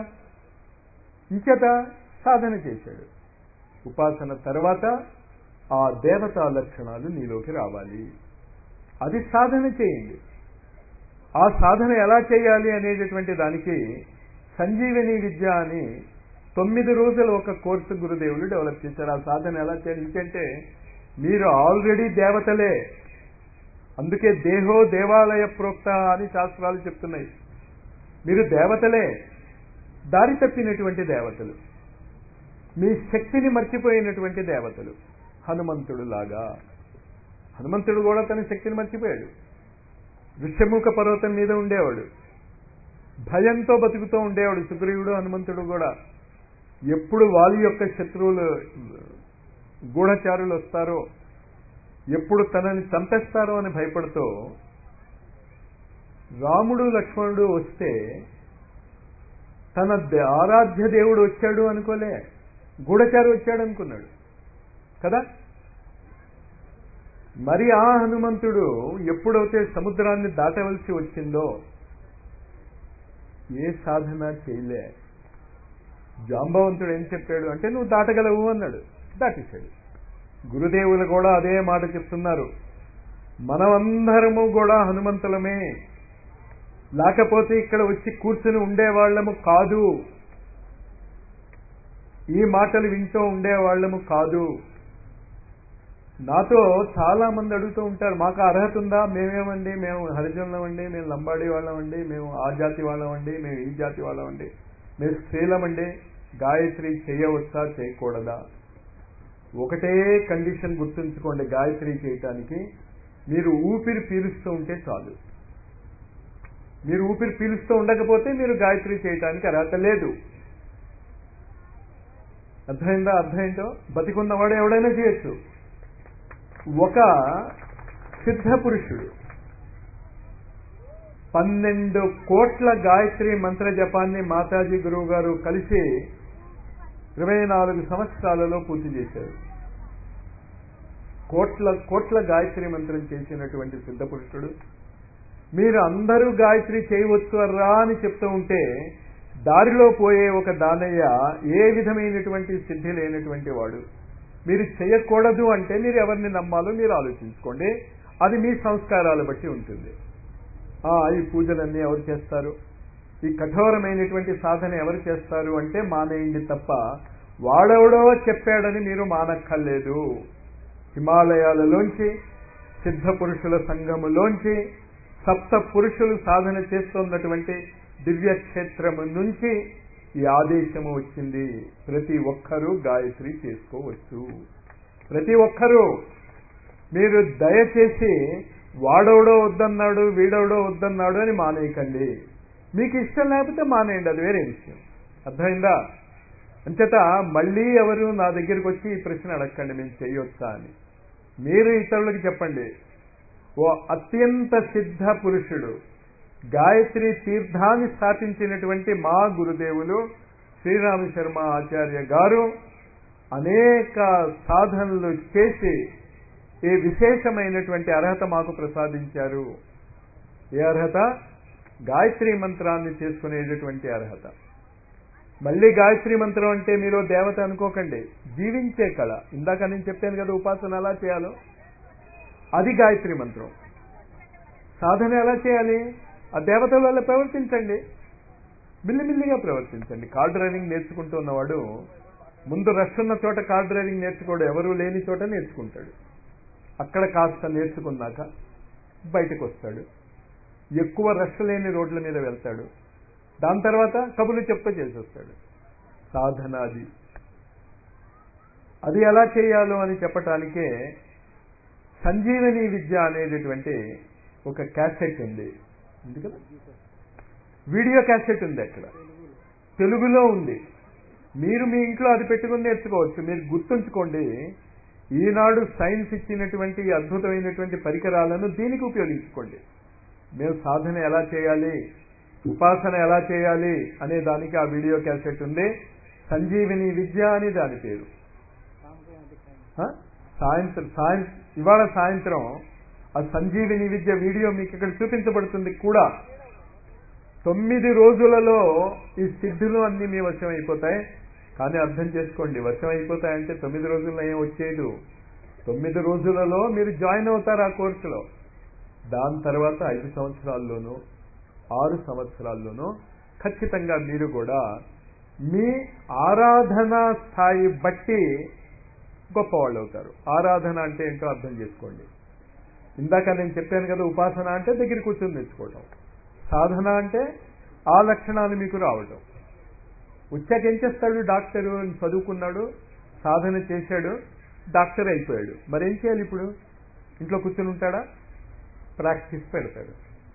ఇంచేత సాధన చేశాడు ఉపాసన తర్వాత ఆ దేవతా లక్షణాలు నీలోకి రావాలి అది సాధన చేయండి ఆ సాధన ఎలా చేయాలి అనేటటువంటి దానికి సంజీవని విద్య అని తొమ్మిది రోజులు ఒక కోర్సు గురుదేవులు డెవలప్ చేశారు ఆ సాధన ఎలా చేయాలి ఎందుకంటే మీరు ఆల్రెడీ దేవతలే అందుకే దేహో దేవాలయ ప్రోక్త అని శాస్త్రాలు చెప్తున్నాయి మీరు దేవతలే దారి తప్పినటువంటి దేవతలు మీ శక్తిని మర్చిపోయినటువంటి దేవతలు హనుమంతుడు లాగా హనుమంతుడు కూడా తన శక్తిని మర్చిపోయాడు ఋష్యముఖ పర్వతం మీద ఉండేవాడు భయంతో బతుకుతూ ఉండేవాడు సుగ్రీవుడు హనుమంతుడు కూడా ఎప్పుడు వాలి యొక్క శత్రువులు గూఢచారులు వస్తారో ఎప్పుడు తనని చంపేస్తారో అని భయపడుతూ రాముడు లక్ష్మణుడు వస్తే తన ఆరాధ్య దేవుడు వచ్చాడు అనుకోలే గూఢచారు వచ్చాడు అనుకున్నాడు కదా మరి ఆ హనుమంతుడు ఎప్పుడైతే సముద్రాన్ని దాటవలసి వచ్చిందో ఏ సాధన చేయలే జాంబవంతుడు ఏం చెప్పాడు అంటే నువ్వు దాటగలవు అన్నాడు దాటేశాడు గురుదేవులు కూడా అదే మాట చెప్తున్నారు మనమందరము కూడా హనుమంతులమే లేకపోతే ఇక్కడ వచ్చి కూర్చుని ఉండేవాళ్లము కాదు ఈ మాటలు వింటూ ఉండేవాళ్లము కాదు నాతో చాలా మంది అడుగుతూ ఉంటారు మాకు అర్హత ఉందా మేమేమండి మేము హరిజనులం అండి మేము లంబాడి వాళ్ళం అండి మేము ఆ జాతి వాళ్ళం అండి మేము ఈ జాతి వాళ్ళం అండి మేము స్త్రీలమండి గాయత్రి చేయవచ్చా చేయకూడదా ఒకటే కండిషన్ గుర్తుంచుకోండి గాయత్రి చేయటానికి మీరు ఊపిరి పీలుస్తూ ఉంటే చాలు మీరు ఊపిరి పీలుస్తూ ఉండకపోతే మీరు గాయత్రి చేయటానికి అర్హత లేదు అర్థమైందా అర్థమైందో బతికున్నవాడు ఎవడైనా చేయొచ్చు ఒక సిద్ధ పురుషుడు పన్నెండు కోట్ల గాయత్రి మంత్ర జపాన్ని మాతాజీ గురువు గారు కలిసి ఇరవై నాలుగు సంవత్సరాలలో పూర్తి చేశారు కోట్ల కోట్ల గాయత్రి మంత్రం చేసినటువంటి సిద్ధ పురుషుడు మీరు అందరూ గాయత్రి చేయవచ్చు రా అని చెప్తూ ఉంటే దారిలో పోయే ఒక దానయ్య ఏ విధమైనటువంటి సిద్ధి లేనటువంటి వాడు మీరు చేయకూడదు అంటే మీరు ఎవరిని నమ్మాలో మీరు ఆలోచించుకోండి అది మీ సంస్కారాలు బట్టి ఉంటుంది ఈ పూజలన్నీ ఎవరు చేస్తారు ఈ కఠోరమైనటువంటి సాధన ఎవరు చేస్తారు అంటే మానేయండి తప్ప వాడెవడో చెప్పాడని మీరు మానక్కర్లేదు హిమాలయాలలోంచి సిద్ధ పురుషుల సంఘములోంచి సప్త పురుషులు సాధన చేస్తున్నటువంటి దివ్య క్షేత్రము నుంచి ఈ ఆదేశము వచ్చింది ప్రతి ఒక్కరూ గాయత్రి చేసుకోవచ్చు ప్రతి ఒక్కరూ మీరు దయచేసి వాడవడో వద్దన్నాడు వీడవడో వద్దన్నాడు అని మానేయకండి మీకు ఇష్టం లేకపోతే మానేయండి అది వేరే విషయం అర్థమైందా అంచేత మళ్ళీ ఎవరు నా దగ్గరికి వచ్చి ఈ ప్రశ్న అడగండి మేము చేయొచ్చా అని మీరు ఇతరులకు చెప్పండి ఓ అత్యంత సిద్ధ పురుషుడు గాయత్రి తీర్థాన్ని స్థాపించినటువంటి మా గురుదేవులు శ్రీరామ శర్మ ఆచార్య గారు అనేక సాధనలు చేసి ఈ విశేషమైనటువంటి అర్హత మాకు ప్రసాదించారు ఏ అర్హత గాయత్రి మంత్రాన్ని చేసుకునేటటువంటి అర్హత మళ్ళీ గాయత్రి మంత్రం అంటే మీరు దేవత అనుకోకండి జీవించే కళ ఇందాక నేను చెప్పాను కదా ఉపాసన ఎలా చేయాలో అది గాయత్రి మంత్రం సాధన ఎలా చేయాలి ఆ దేవత వల్ల ప్రవర్తించండి మిల్లిమిల్లిగా ప్రవర్తించండి కార్ డ్రైవింగ్ నేర్చుకుంటున్నవాడు ముందు రష్ ఉన్న చోట కార్ డ్రైవింగ్ నేర్చుకోడు ఎవరు లేని చోట నేర్చుకుంటాడు అక్కడ కాస్త నేర్చుకున్నాక బయటకు వస్తాడు ఎక్కువ రష్ లేని రోడ్ల మీద వెళ్తాడు దాని తర్వాత కబులు చెప్తూ చేసి వస్తాడు సాధన అది అది ఎలా చేయాలో అని చెప్పటానికే సంజీవని విద్య అనేటటువంటి ఒక క్యాసెట్ ఉంది ఉంది కదా వీడియో క్యాసెట్ ఉంది అక్కడ తెలుగులో ఉంది మీరు మీ ఇంట్లో అది పెట్టుకుని నేర్చుకోవచ్చు మీరు గుర్తుంచుకోండి ఈనాడు సైన్స్ ఇచ్చినటువంటి ఈ అద్భుతమైనటువంటి పరికరాలను దీనికి ఉపయోగించుకోండి మేము సాధన ఎలా చేయాలి ఉపాసన ఎలా చేయాలి అనే దానికి ఆ వీడియో క్యాసెట్ ఉంది సంజీవిని విద్య అని దాని పేరు ఆ? సాయంత్రం సాయం ఇవాళ సాయంత్రం ఆ సంజీవిని విద్య వీడియో మీకు ఇక్కడ చూపించబడుతుంది కూడా తొమ్మిది రోజులలో ఈ సిద్ధులు అన్ని మీ వశం అయిపోతాయి కానీ అర్థం చేసుకోండి వశం అయిపోతాయంటే తొమ్మిది రోజుల్లో ఏం వచ్చేది తొమ్మిది రోజులలో మీరు జాయిన్ అవుతారు ఆ కోర్సులో దాని తర్వాత ఐదు సంవత్సరాల్లోనూ ఆరు సంవత్సరాల్లోనూ ఖచ్చితంగా మీరు కూడా మీ ఆరాధనా స్థాయి బట్టి గొప్పవాళ్ళు అవుతారు ఆరాధన అంటే ఏంటో అర్థం చేసుకోండి ఇందాక నేను చెప్పాను కదా ఉపాసన అంటే దగ్గర కూర్చొని తెచ్చుకోవటం సాధన అంటే ఆ లక్షణాలు మీకు రావటం వచ్చాక ఏం చేస్తాడు డాక్టరు చదువుకున్నాడు సాధన చేశాడు డాక్టర్ అయిపోయాడు మరేం చేయాలి ఇప్పుడు ఇంట్లో కూర్చొని ఉంటాడా ప్రాక్టీస్ పెడతాడు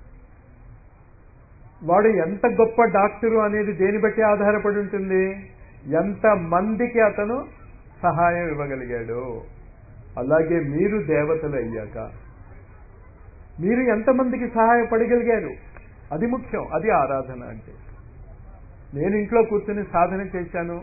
వాడు ఎంత గొప్ప డాక్టరు అనేది దేని బట్టి ఆధారపడి ఉంటుంది ఎంత మందికి అతను సహాయం ఇవ్వగలిగాడు అలాగే మీరు దేవతలు అయ్యాక మీరు ఎంతమందికి సహాయపడగలిగారు అది ముఖ్యం అది ఆరాధన అంటే నేను ఇంట్లో కూర్చుని సాధన చేశాను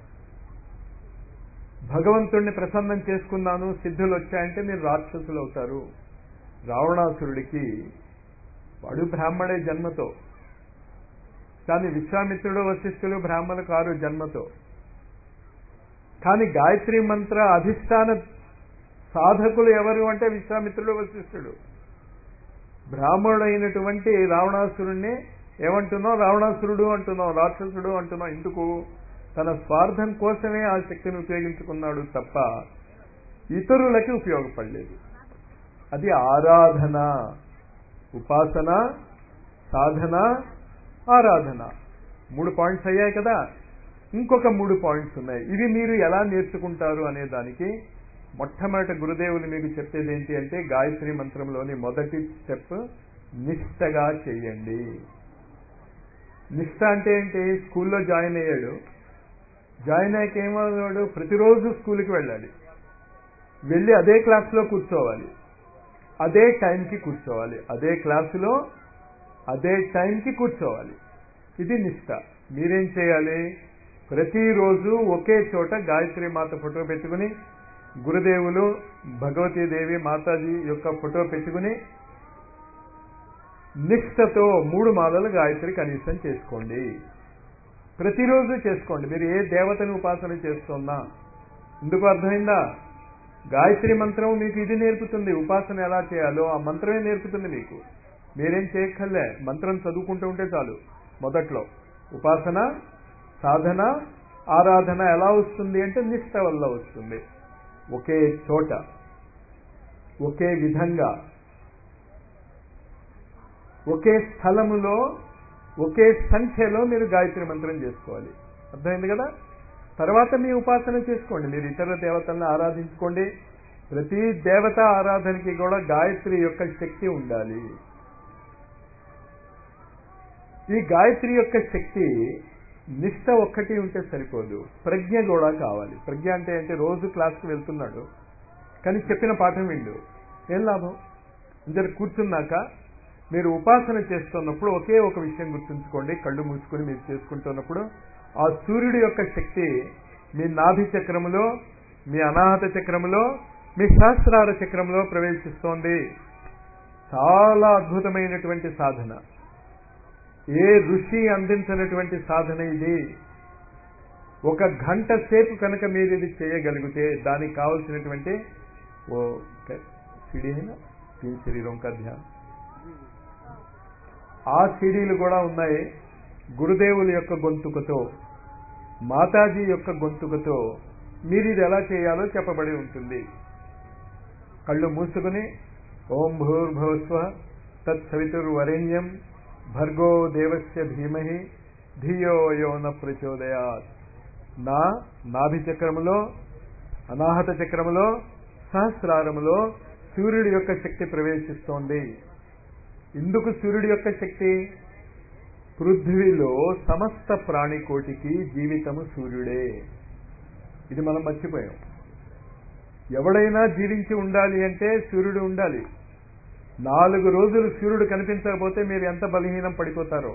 భగవంతుణ్ణి ప్రసన్నం చేసుకున్నాను సిద్ధులు వచ్చాయంటే మీరు రాక్షసులు అవుతారు రావణాసురుడికి వాడు బ్రాహ్మడే జన్మతో కానీ విశ్వామిత్రుడు వశిష్ఠులు బ్రాహ్మణులు కారు జన్మతో కానీ గాయత్రి మంత్ర అధిష్టాన సాధకులు ఎవరు అంటే విశ్వామిత్రుడు వశిష్ఠుడు బ్రాహ్మణుడైనటువంటి రావణాసురుణ్ణి ఏమంటున్నాం రావణాసురుడు అంటున్నాం రాక్షసుడు అంటున్నాం ఎందుకు తన స్వార్థం కోసమే ఆ శక్తిని ఉపయోగించుకున్నాడు తప్ప ఇతరులకి ఉపయోగపడలేదు అది ఆరాధన ఉపాసన సాధన ఆరాధన మూడు పాయింట్స్ అయ్యాయి కదా ఇంకొక మూడు పాయింట్స్ ఉన్నాయి ఇవి మీరు ఎలా నేర్చుకుంటారు అనే దానికి మొట్టమొదటి గురుదేవులు మీకు చెప్పేది ఏంటి అంటే గాయత్రి మంత్రంలోని మొదటి స్టెప్ నిష్టగా చేయండి నిష్ట అంటే ఏంటి స్కూల్లో జాయిన్ అయ్యాడు జాయిన్ అయ్యాక ఏమన్నాడు ప్రతిరోజు స్కూల్కి వెళ్ళాలి వెళ్ళి అదే క్లాస్లో కూర్చోవాలి అదే టైంకి కూర్చోవాలి అదే క్లాసులో అదే టైంకి కూర్చోవాలి ఇది నిష్ట మీరేం చేయాలి ప్రతిరోజు ఒకే చోట గాయత్రి మాత ఫోటో పెట్టుకుని గురుదేవులు భగవతీదేవి మాతాజీ యొక్క ఫోటో పెట్టుకుని నిష్ఠతో మూడు మాలలు గాయత్రి కనీసం చేసుకోండి ప్రతిరోజు చేసుకోండి మీరు ఏ దేవతని ఉపాసన చేస్తున్నా ఎందుకు అర్థమైందా గాయత్రి మంత్రం మీకు ఇది నేర్పుతుంది ఉపాసన ఎలా చేయాలో ఆ మంత్రమే నేర్పుతుంది మీకు మీరేం చేయక్కర్లే మంత్రం చదువుకుంటూ ఉంటే చాలు మొదట్లో ఉపాసన సాధన ఆరాధన ఎలా వస్తుంది అంటే నిష్ట వల్ల వస్తుంది ఒకే చోట ఒకే విధంగా ఒకే స్థలములో ఒకే సంఖ్యలో మీరు గాయత్రి మంత్రం చేసుకోవాలి అర్థమైంది కదా తర్వాత మీ ఉపాసన చేసుకోండి మీరు ఇతర దేవతలను ఆరాధించుకోండి ప్రతి దేవత ఆరాధనకి కూడా గాయత్రి యొక్క శక్తి ఉండాలి ఈ గాయత్రి యొక్క శక్తి నిష్ట ఒక్కటి ఉంటే సరిపోదు ప్రజ్ఞ కూడా కావాలి ప్రజ్ఞ అంటే అంటే రోజు క్లాస్కి వెళ్తున్నాడు కానీ చెప్పిన పాఠం విండు ఏం లాభం ఇద్దరు కూర్చున్నాక మీరు ఉపాసన చేస్తున్నప్పుడు ఒకే ఒక విషయం గుర్తుంచుకోండి కళ్ళు మూసుకొని మీరు చేసుకుంటున్నప్పుడు ఆ సూర్యుడి యొక్క శక్తి మీ నాభి చక్రములో మీ అనాహత చక్రములో మీ సహస్రార చక్రంలో ప్రవేశిస్తోంది చాలా అద్భుతమైనటువంటి సాధన ఏ ఋషి అందించినటువంటి సాధన ఇది ఒక గంట సేపు కనుక మీరు ఇది చేయగలిగితే దానికి కావలసినటువంటి ఓ సిడి అయినా తీన్ శరీరం కా ధ్యాన్ ఆ సిడీలు కూడా ఉన్నాయి గురుదేవుల యొక్క గొంతుకతో మాతాజీ యొక్క గొంతుకతో మీరు ఇది ఎలా చేయాలో చెప్పబడి ఉంటుంది కళ్ళు మూసుకుని ఓం భూర్భువస్వ తత్సవితుర్వరేణ్యం భర్గో దేవస్య ధీమహి ధియో యోన ప్రచోదయాత్ నా నాభి చక్రములో అనాహత చక్రములో సహస్రారములో సూర్యుడి యొక్క శక్తి ప్రవేశిస్తోంది ఇందుకు సూర్యుడి యొక్క శక్తి పృథ్వీలో సమస్త ప్రాణికోటికి జీవితము సూర్యుడే ఇది మనం మర్చిపోయాం ఎవడైనా జీవించి ఉండాలి అంటే సూర్యుడు ఉండాలి నాలుగు రోజులు సూర్యుడు కనిపించకపోతే మీరు ఎంత బలహీనం పడిపోతారో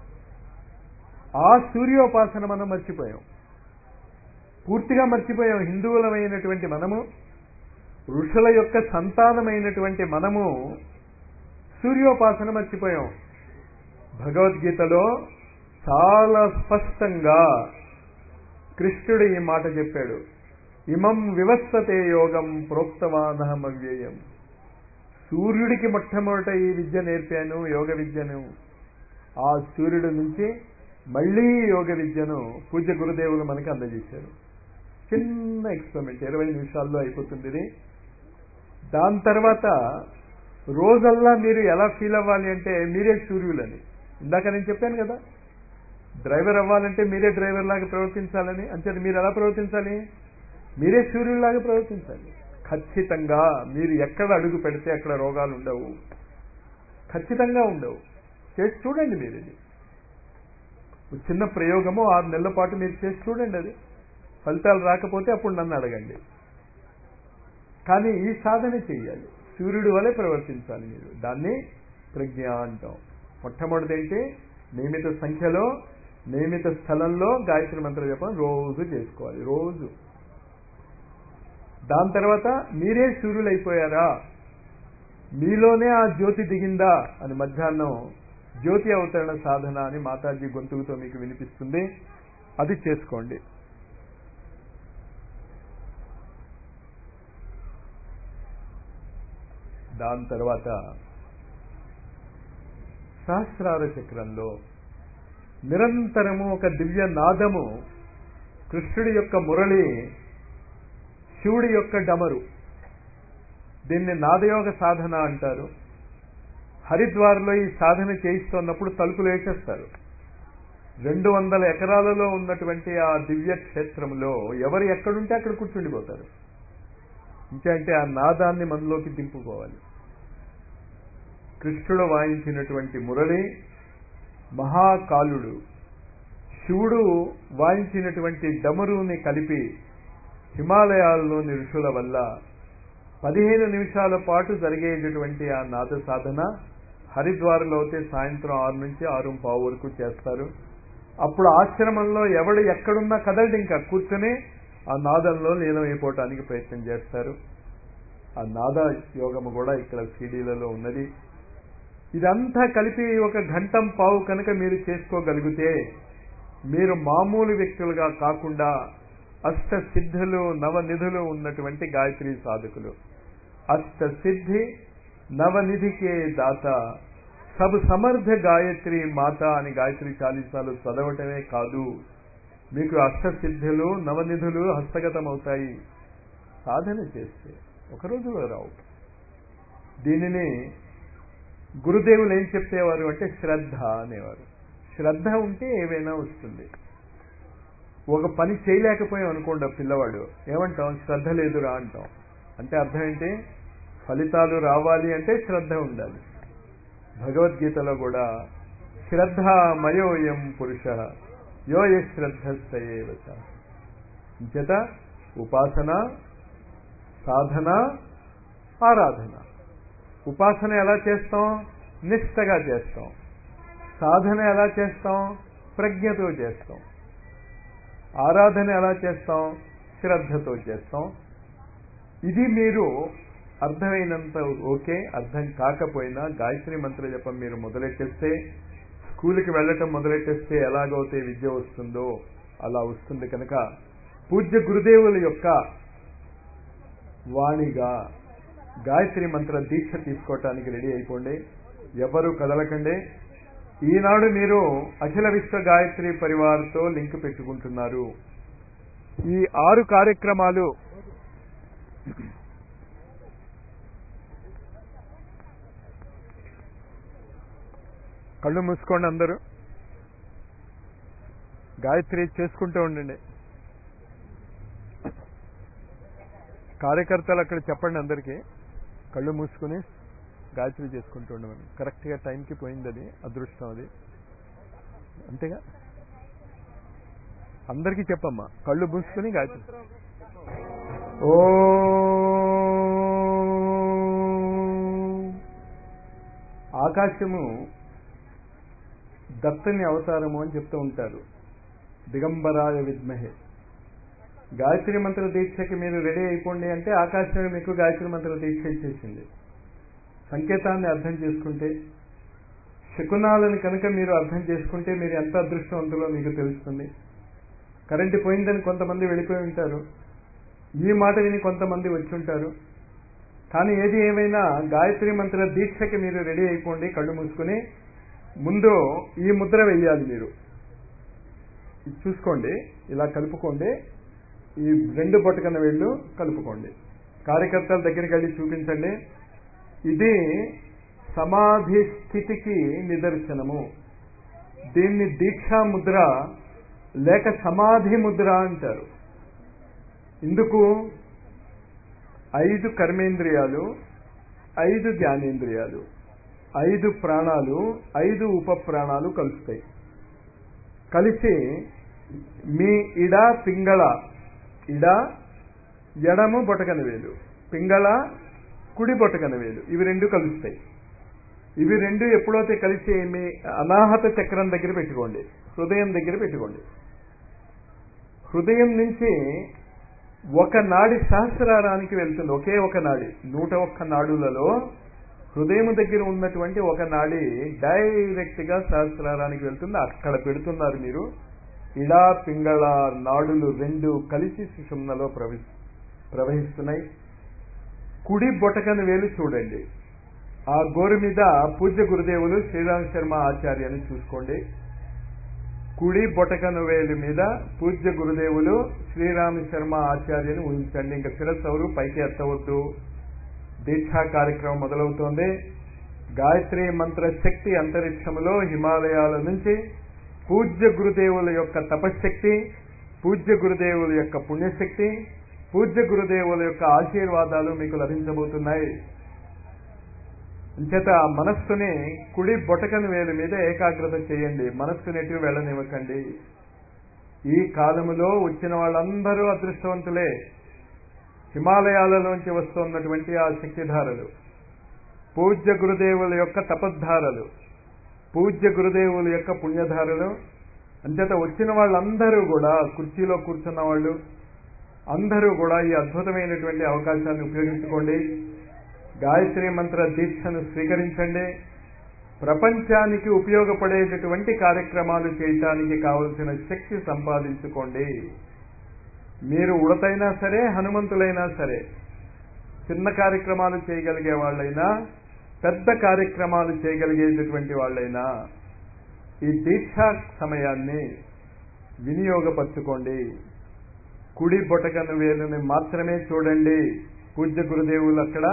ఆ సూర్యోపాసన మనం మర్చిపోయాం పూర్తిగా మర్చిపోయాం హిందువులమైనటువంటి మనము ఋషుల యొక్క సంతానమైనటువంటి మనము సూర్యోపాసన మర్చిపోయాం భగవద్గీతలో చాలా స్పష్టంగా కృష్ణుడు ఈ మాట చెప్పాడు ఇమం వివస్వతే యోగం ప్రోక్తవానహమవ్యయం సూర్యుడికి మొట్టమొదట ఈ విద్య నేర్పాను యోగ విద్యను ఆ సూర్యుడి నుంచి మళ్ళీ యోగ విద్యను పూజ్య గురుదేవులు మనకి అందజేశారు చిన్న ఎక్స్పెరిమెంట్ ఇరవై నిమిషాల్లో అయిపోతుంది ఇది దాని తర్వాత రోజల్లా మీరు ఎలా ఫీల్ అవ్వాలి అంటే మీరే సూర్యులని ఇందాక నేను చెప్పాను కదా డ్రైవర్ అవ్వాలంటే మీరే డ్రైవర్ లాగా ప్రవర్తించాలని అంటే మీరు ఎలా ప్రవర్తించాలి మీరే సూర్యుడిలాగా ప్రవర్తించాలి ఖచ్చితంగా మీరు ఎక్కడ అడుగు పెడితే అక్కడ రోగాలు ఉండవు ఖచ్చితంగా ఉండవు చేసి చూడండి మీరు ఇది చిన్న ప్రయోగము ఆరు నెలల పాటు మీరు చేసి చూడండి అది ఫలితాలు రాకపోతే అప్పుడు నన్ను అడగండి కానీ ఈ సాధన చేయాలి సూర్యుడి వలె ప్రవర్తించాలి మీరు దాన్ని ప్రజ్ఞ అంటాం మొట్టమొదటి ఏంటి నియమిత సంఖ్యలో నియమిత స్థలంలో గాయత్రి మంత్ర జపం రోజు చేసుకోవాలి రోజు దాని తర్వాత మీరే సూర్యులు అయిపోయారా మీలోనే ఆ జ్యోతి దిగిందా అని మధ్యాహ్నం జ్యోతి అవతరణ సాధన అని మాతాజీ గొంతుకుతో మీకు వినిపిస్తుంది అది చేసుకోండి దాని తర్వాత సహస్రార చక్రంలో నిరంతరము ఒక దివ్య నాదము కృష్ణుడి యొక్క మురళి శివుడి యొక్క డమరు దీన్ని నాదయోగ సాధన అంటారు హరిద్వార్లో ఈ సాధన చేయిస్తున్నప్పుడు తలుపులు వేసేస్తారు రెండు వందల ఎకరాలలో ఉన్నటువంటి ఆ దివ్య క్షేత్రంలో ఎవరు ఎక్కడుంటే అక్కడ కూర్చుండిపోతారు ఇంకంటే ఆ నాదాన్ని మనలోకి దింపుకోవాలి కృష్ణుడు వాయించినటువంటి మురళి మహాకాలుడు శివుడు వాయించినటువంటి డమరుని కలిపి హిమాలయాల్లోని ఋషుల వల్ల పదిహేను నిమిషాల పాటు జరిగేటటువంటి ఆ నాద సాధన హరిద్వార్లో అయితే సాయంత్రం ఆరు నుంచి ఆరు పావు వరకు చేస్తారు అప్పుడు ఆశ్రమంలో ఎవడు ఎక్కడున్నా కదలడు ఇంకా కూర్చొని ఆ నాదంలో లీనమైపోవటానికి ప్రయత్నం చేస్తారు ఆ నాద యోగము కూడా ఇక్కడ సీడీలలో ఉన్నది ఇదంతా కలిపి ఒక గంటం పావు కనుక మీరు చేసుకోగలిగితే మీరు మామూలు వ్యక్తులుగా కాకుండా అష్ట సిద్ధులు నవనిధులు ఉన్నటువంటి గాయత్రి సాధకులు అష్ట సిద్ధి నవనిధికే దాత సబ్ సమర్థ గాయత్రి మాత అని గాయత్రి చాలీసాలు చదవటమే కాదు మీకు అష్టసిద్ధులు నవనిధులు హస్తగతం అవుతాయి సాధన చేస్తే ఒక రోజులో రావు దీనిని గురుదేవులు ఏం చెప్పేవారు అంటే శ్రద్ధ అనేవారు శ్రద్ధ ఉంటే ఏవైనా వస్తుంది ఒక పని చేయలేకపోయాం అనుకోండి పిల్లవాడు ఏమంటాం శ్రద్ధ లేదురా అంటాం అంటే అర్థం ఏంటి ఫలితాలు రావాలి అంటే శ్రద్ధ ఉండాలి భగవద్గీతలో కూడా శ్రద్ధమయోయం పురుష యోయ శ్రద్ధస్తయేవత చేత ఉపాసన సాధన ఆరాధన ఉపాసన ఎలా చేస్తాం నిష్టగా చేస్తాం సాధన ఎలా చేస్తాం ప్రజ్ఞతో చేస్తాం ఆరాధన ఎలా చేస్తాం శ్రద్ధతో చేస్తాం ఇది మీరు అర్థమైనంత ఓకే అర్థం కాకపోయినా గాయత్రి మంత్ర జపం మీరు మొదలెట్టేస్తే స్కూల్కి వెళ్ళటం మొదలెట్టేస్తే ఎలాగైతే విద్య వస్తుందో అలా వస్తుంది కనుక పూజ్య గురుదేవుల యొక్క వాణిగా గాయత్రి మంత్ర దీక్ష తీసుకోవటానికి రెడీ అయిపోండి ఎవరు కదలకండి ఈనాడు మీరు అఖిల విశ్వ గాయత్రి పరివార్తో లింక్ పెట్టుకుంటున్నారు ఈ ఆరు కార్యక్రమాలు కళ్ళు మూసుకోండి అందరూ గాయత్రి చేసుకుంటూ ఉండండి కార్యకర్తలు అక్కడ చెప్పండి అందరికీ కళ్ళు మూసుకుని గాయత్రి చేసుకుంటూ ఉండమని కరెక్ట్గా టైంకి పోయింది అది అదృష్టం అది అంతేగా అందరికీ చెప్పమ్మా కళ్ళు మూసుకుని గాయత్రి ఓ ఆకాశము దత్తని అవతారము అని చెప్తూ ఉంటారు దిగంబరాయ విద్మహే గాయత్రి మంత్ర దీక్షకి మీరు రెడీ అయిపోండి అంటే ఆకాశమే మీకు గాయత్రి మంత్ర దీక్ష ఇచ్చేసింది సంకేతాన్ని అర్థం చేసుకుంటే శకునాలను కనుక మీరు అర్థం చేసుకుంటే మీరు ఎంత అదృష్టవంతులో మీకు తెలుస్తుంది కరెంటు పోయిందని కొంతమంది వెళ్ళిపోయి ఉంటారు ఈ మాట విని కొంతమంది వచ్చి ఉంటారు కానీ ఏది ఏమైనా గాయత్రి మంత్ర దీక్షకి మీరు రెడీ అయిపోండి కళ్ళు మూసుకుని ముందు ఈ ముద్ర వెయ్యాలి మీరు ఇది చూసుకోండి ఇలా కలుపుకోండి ఈ రెండు బొట్టకన్న వేళ్ళు కలుపుకోండి కార్యకర్తల దగ్గరికి వెళ్ళి చూపించండి ఇది సమాధి స్థితికి నిదర్శనము దీన్ని దీక్షా ముద్ర లేక సమాధి ముద్ర అంటారు ఇందుకు ఐదు కర్మేంద్రియాలు ఐదు జ్ఞానేంద్రియాలు ఐదు ప్రాణాలు ఐదు ఉప ప్రాణాలు కలుస్తాయి కలిసి మీ ఇడ పింగళ ఇడ ఎడము బొటకన వేలు పింగళ కుడి బొటకన వేలు ఇవి రెండు కలుస్తాయి ఇవి రెండు ఎప్పుడైతే కలిసి మీ అనాహత చక్రం దగ్గర పెట్టుకోండి హృదయం దగ్గర పెట్టుకోండి హృదయం నుంచి ఒక నాడి సహస్రారానికి వెళ్తుంది ఒకే ఒక నాడి నూట ఒక్క నాడులలో హృదయం దగ్గర ఉన్నటువంటి ఒక నాడి డైరెక్ట్ గా సహస్రారానికి వెళ్తుంది అక్కడ పెడుతున్నారు మీరు ఇడా పింగళ నాడులు రెండు కలిసి సుషుమ్నలో ప్రవహి ప్రవహిస్తున్నాయి కుడి బొటకన వేలు చూడండి ఆ గోరు మీద పూజ్య గురుదేవులు శ్రీరామ్ శర్మ ఆచార్యని చూసుకోండి కుడి బొటకన వేలు మీద పూజ్య గురుదేవులు శ్రీరామ శర్మ ఆచార్యని ఊహించండి ఇంకా శిరస్సు ఎవరు పైకి ఎత్తవద్దు దీక్షా కార్యక్రమం మొదలవుతోంది గాయత్రి మంత్ర శక్తి అంతరిక్షములో హిమాలయాల నుంచి పూజ్య గురుదేవుల యొక్క తపశ్శక్తి పూజ్య గురుదేవుల యొక్క పుణ్యశక్తి పూజ్య గురుదేవుల యొక్క ఆశీర్వాదాలు మీకు లభించబోతున్నాయి అంచేత ఆ మనస్సుని కుడి బొటకని వేలు మీద ఏకాగ్రత చేయండి మనస్సుని ఎటు వెళ్ళనివ్వకండి ఈ కాలములో వచ్చిన వాళ్ళందరూ అదృష్టవంతులే హిమాలయాలలోంచి వస్తున్నటువంటి ఆ శక్తిధారలు పూజ్య గురుదేవుల యొక్క తపద్ధారలు పూజ్య గురుదేవుల యొక్క పుణ్యధారలు అంచేత వచ్చిన వాళ్ళందరూ కూడా కుర్చీలో కూర్చున్న వాళ్ళు అందరూ కూడా ఈ అద్భుతమైనటువంటి అవకాశాన్ని ఉపయోగించుకోండి గాయత్రి మంత్ర దీక్షను స్వీకరించండి ప్రపంచానికి ఉపయోగపడేటటువంటి కార్యక్రమాలు చేయటానికి కావలసిన శక్తి సంపాదించుకోండి మీరు ఉడతైనా సరే హనుమంతులైనా సరే చిన్న కార్యక్రమాలు చేయగలిగే వాళ్ళైనా పెద్ద కార్యక్రమాలు చేయగలిగేటటువంటి వాళ్ళైనా ఈ దీక్షా సమయాన్ని వినియోగపరచుకోండి కుడి బొటకను వేలుని మాత్రమే చూడండి పూజ్య గురుదేవులు అక్కడ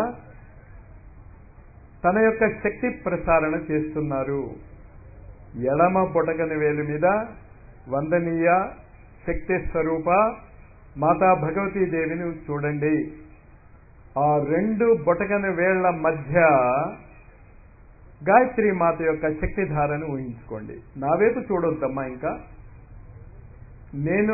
తన యొక్క శక్తి ప్రసారణ చేస్తున్నారు ఎడమ బొటకని వేలు మీద వందనీయ శక్తి స్వరూప మాతా భగవతీ దేవిని చూడండి ఆ రెండు బొటకని వేళ్ల మధ్య గాయత్రి మాత యొక్క శక్తిధారను ఊహించుకోండి నా వైపు చూడొద్దమ్మా ఇంకా నేను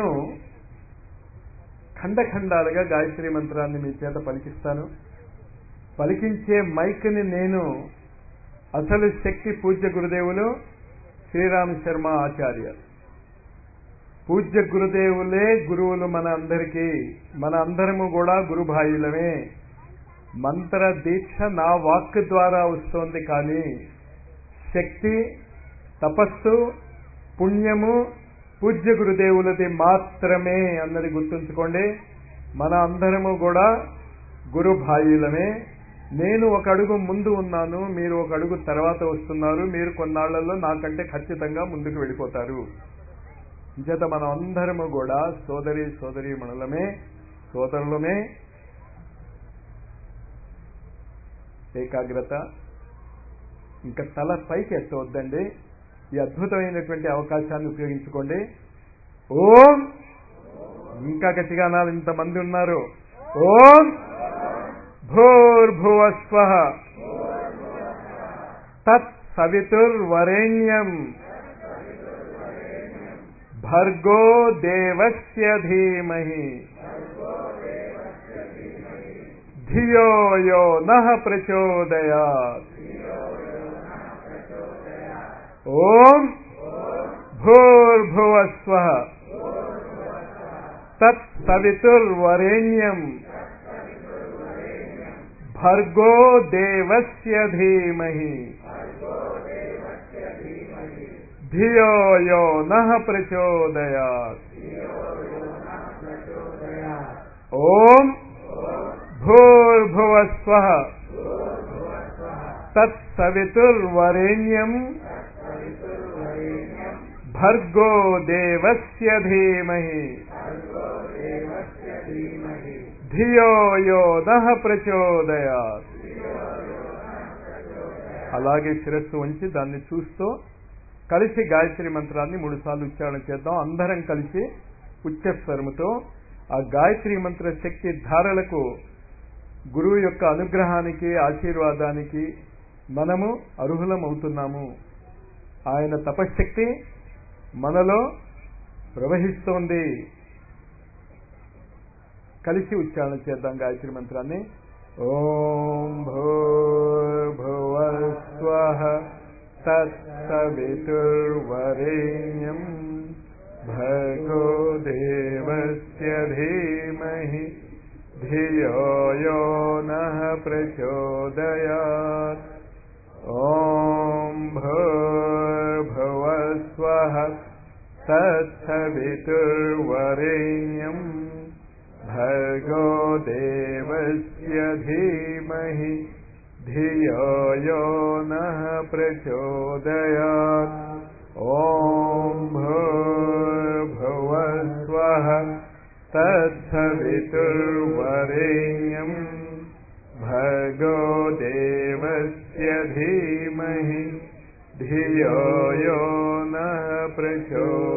ఖండఖండాలుగా గాయత్రి మంత్రాన్ని మీ చేత పలికిస్తాను పలికించే మైక్ని నేను అసలు శక్తి పూజ్య గురుదేవులు శ్రీరామ శర్మ ఆచార్య పూజ్య గురుదేవులే గురువులు మన అందరికీ మన అందరము కూడా గురుభాయులమే మంత్ర దీక్ష నా వాక్ ద్వారా వస్తోంది కానీ శక్తి తపస్సు పుణ్యము పూజ్య గురుదేవులది మాత్రమే అన్నది గుర్తుంచుకోండి మన అందరము కూడా గురుభాయులమే నేను ఒక అడుగు ముందు ఉన్నాను మీరు ఒక అడుగు తర్వాత వస్తున్నారు మీరు కొన్నాళ్లలో నాకంటే ఖచ్చితంగా ముందుకు వెళ్ళిపోతారు ఇంచేత మనం అందరము కూడా సోదరి సోదరి మణులమే సోదరులమే ఏకాగ్రత ఇంకా తల పైకి ఎత్తవద్దండి ఈ అద్భుతమైనటువంటి అవకాశాన్ని ఉపయోగించుకోండి ఓం ఇంకా గట్టిగా అనాలి ఇంతమంది ఉన్నారు ఓం భూర్భువస్వ తత్ సవితుర్వరేణ్యం భర్గో దేవస్య ధీమహి ధియో యో నః ప్రచోదయాత్ ఓం భూర్భువస్వ తత్ సవితుర్వరేణ్యం భర్గో దేవస్య ధీమహి ధియో యో నః ప్రచోదయాత్ ఓం భూర్భువస్వ తత్ సవితుర్వరేణ్యం భర్గో దేవస్య ధీమహి ధియో యో నః ప్రచోదయాత్ అలాగే శిరస్సు ఉంచి దాన్ని చూస్తూ కలిసి గాయత్రి మంత్రాన్ని మూడు సార్లు ఉచ్చారణ చేద్దాం అందరం కలిసి ఉచ్చస్వరముతో ఆ గాయత్రి మంత్ర శక్తి ధారలకు గురువు యొక్క అనుగ్రహానికి ఆశీర్వాదానికి మనము అర్హులం అవుతున్నాము ఆయన తపశ్శక్తి మనలో ప్రవహిస్తోంది కలిసి ఉచ్చారణ చేద్దాం గాయత్రి మంత్రాన్ని ఓం భూర్భువస్వ తత్సవితుర్వరేణ్యం భర్గో దేవస్య ధీమహి ధియో యో నః ప్రచోదయాత్ ఓం భూర్భువస్వ తత్సవితుర్వరేణ్యం భర్గో దేవస్య ధీమహి ధియో యో నః ప్రచోదయాత్ ఓం భూర్భువస్వః తత్సవితుర్వరేణ్యం భర్గో దేవస్య ధీమహి ధియో యో నః ప్రచోదయాత్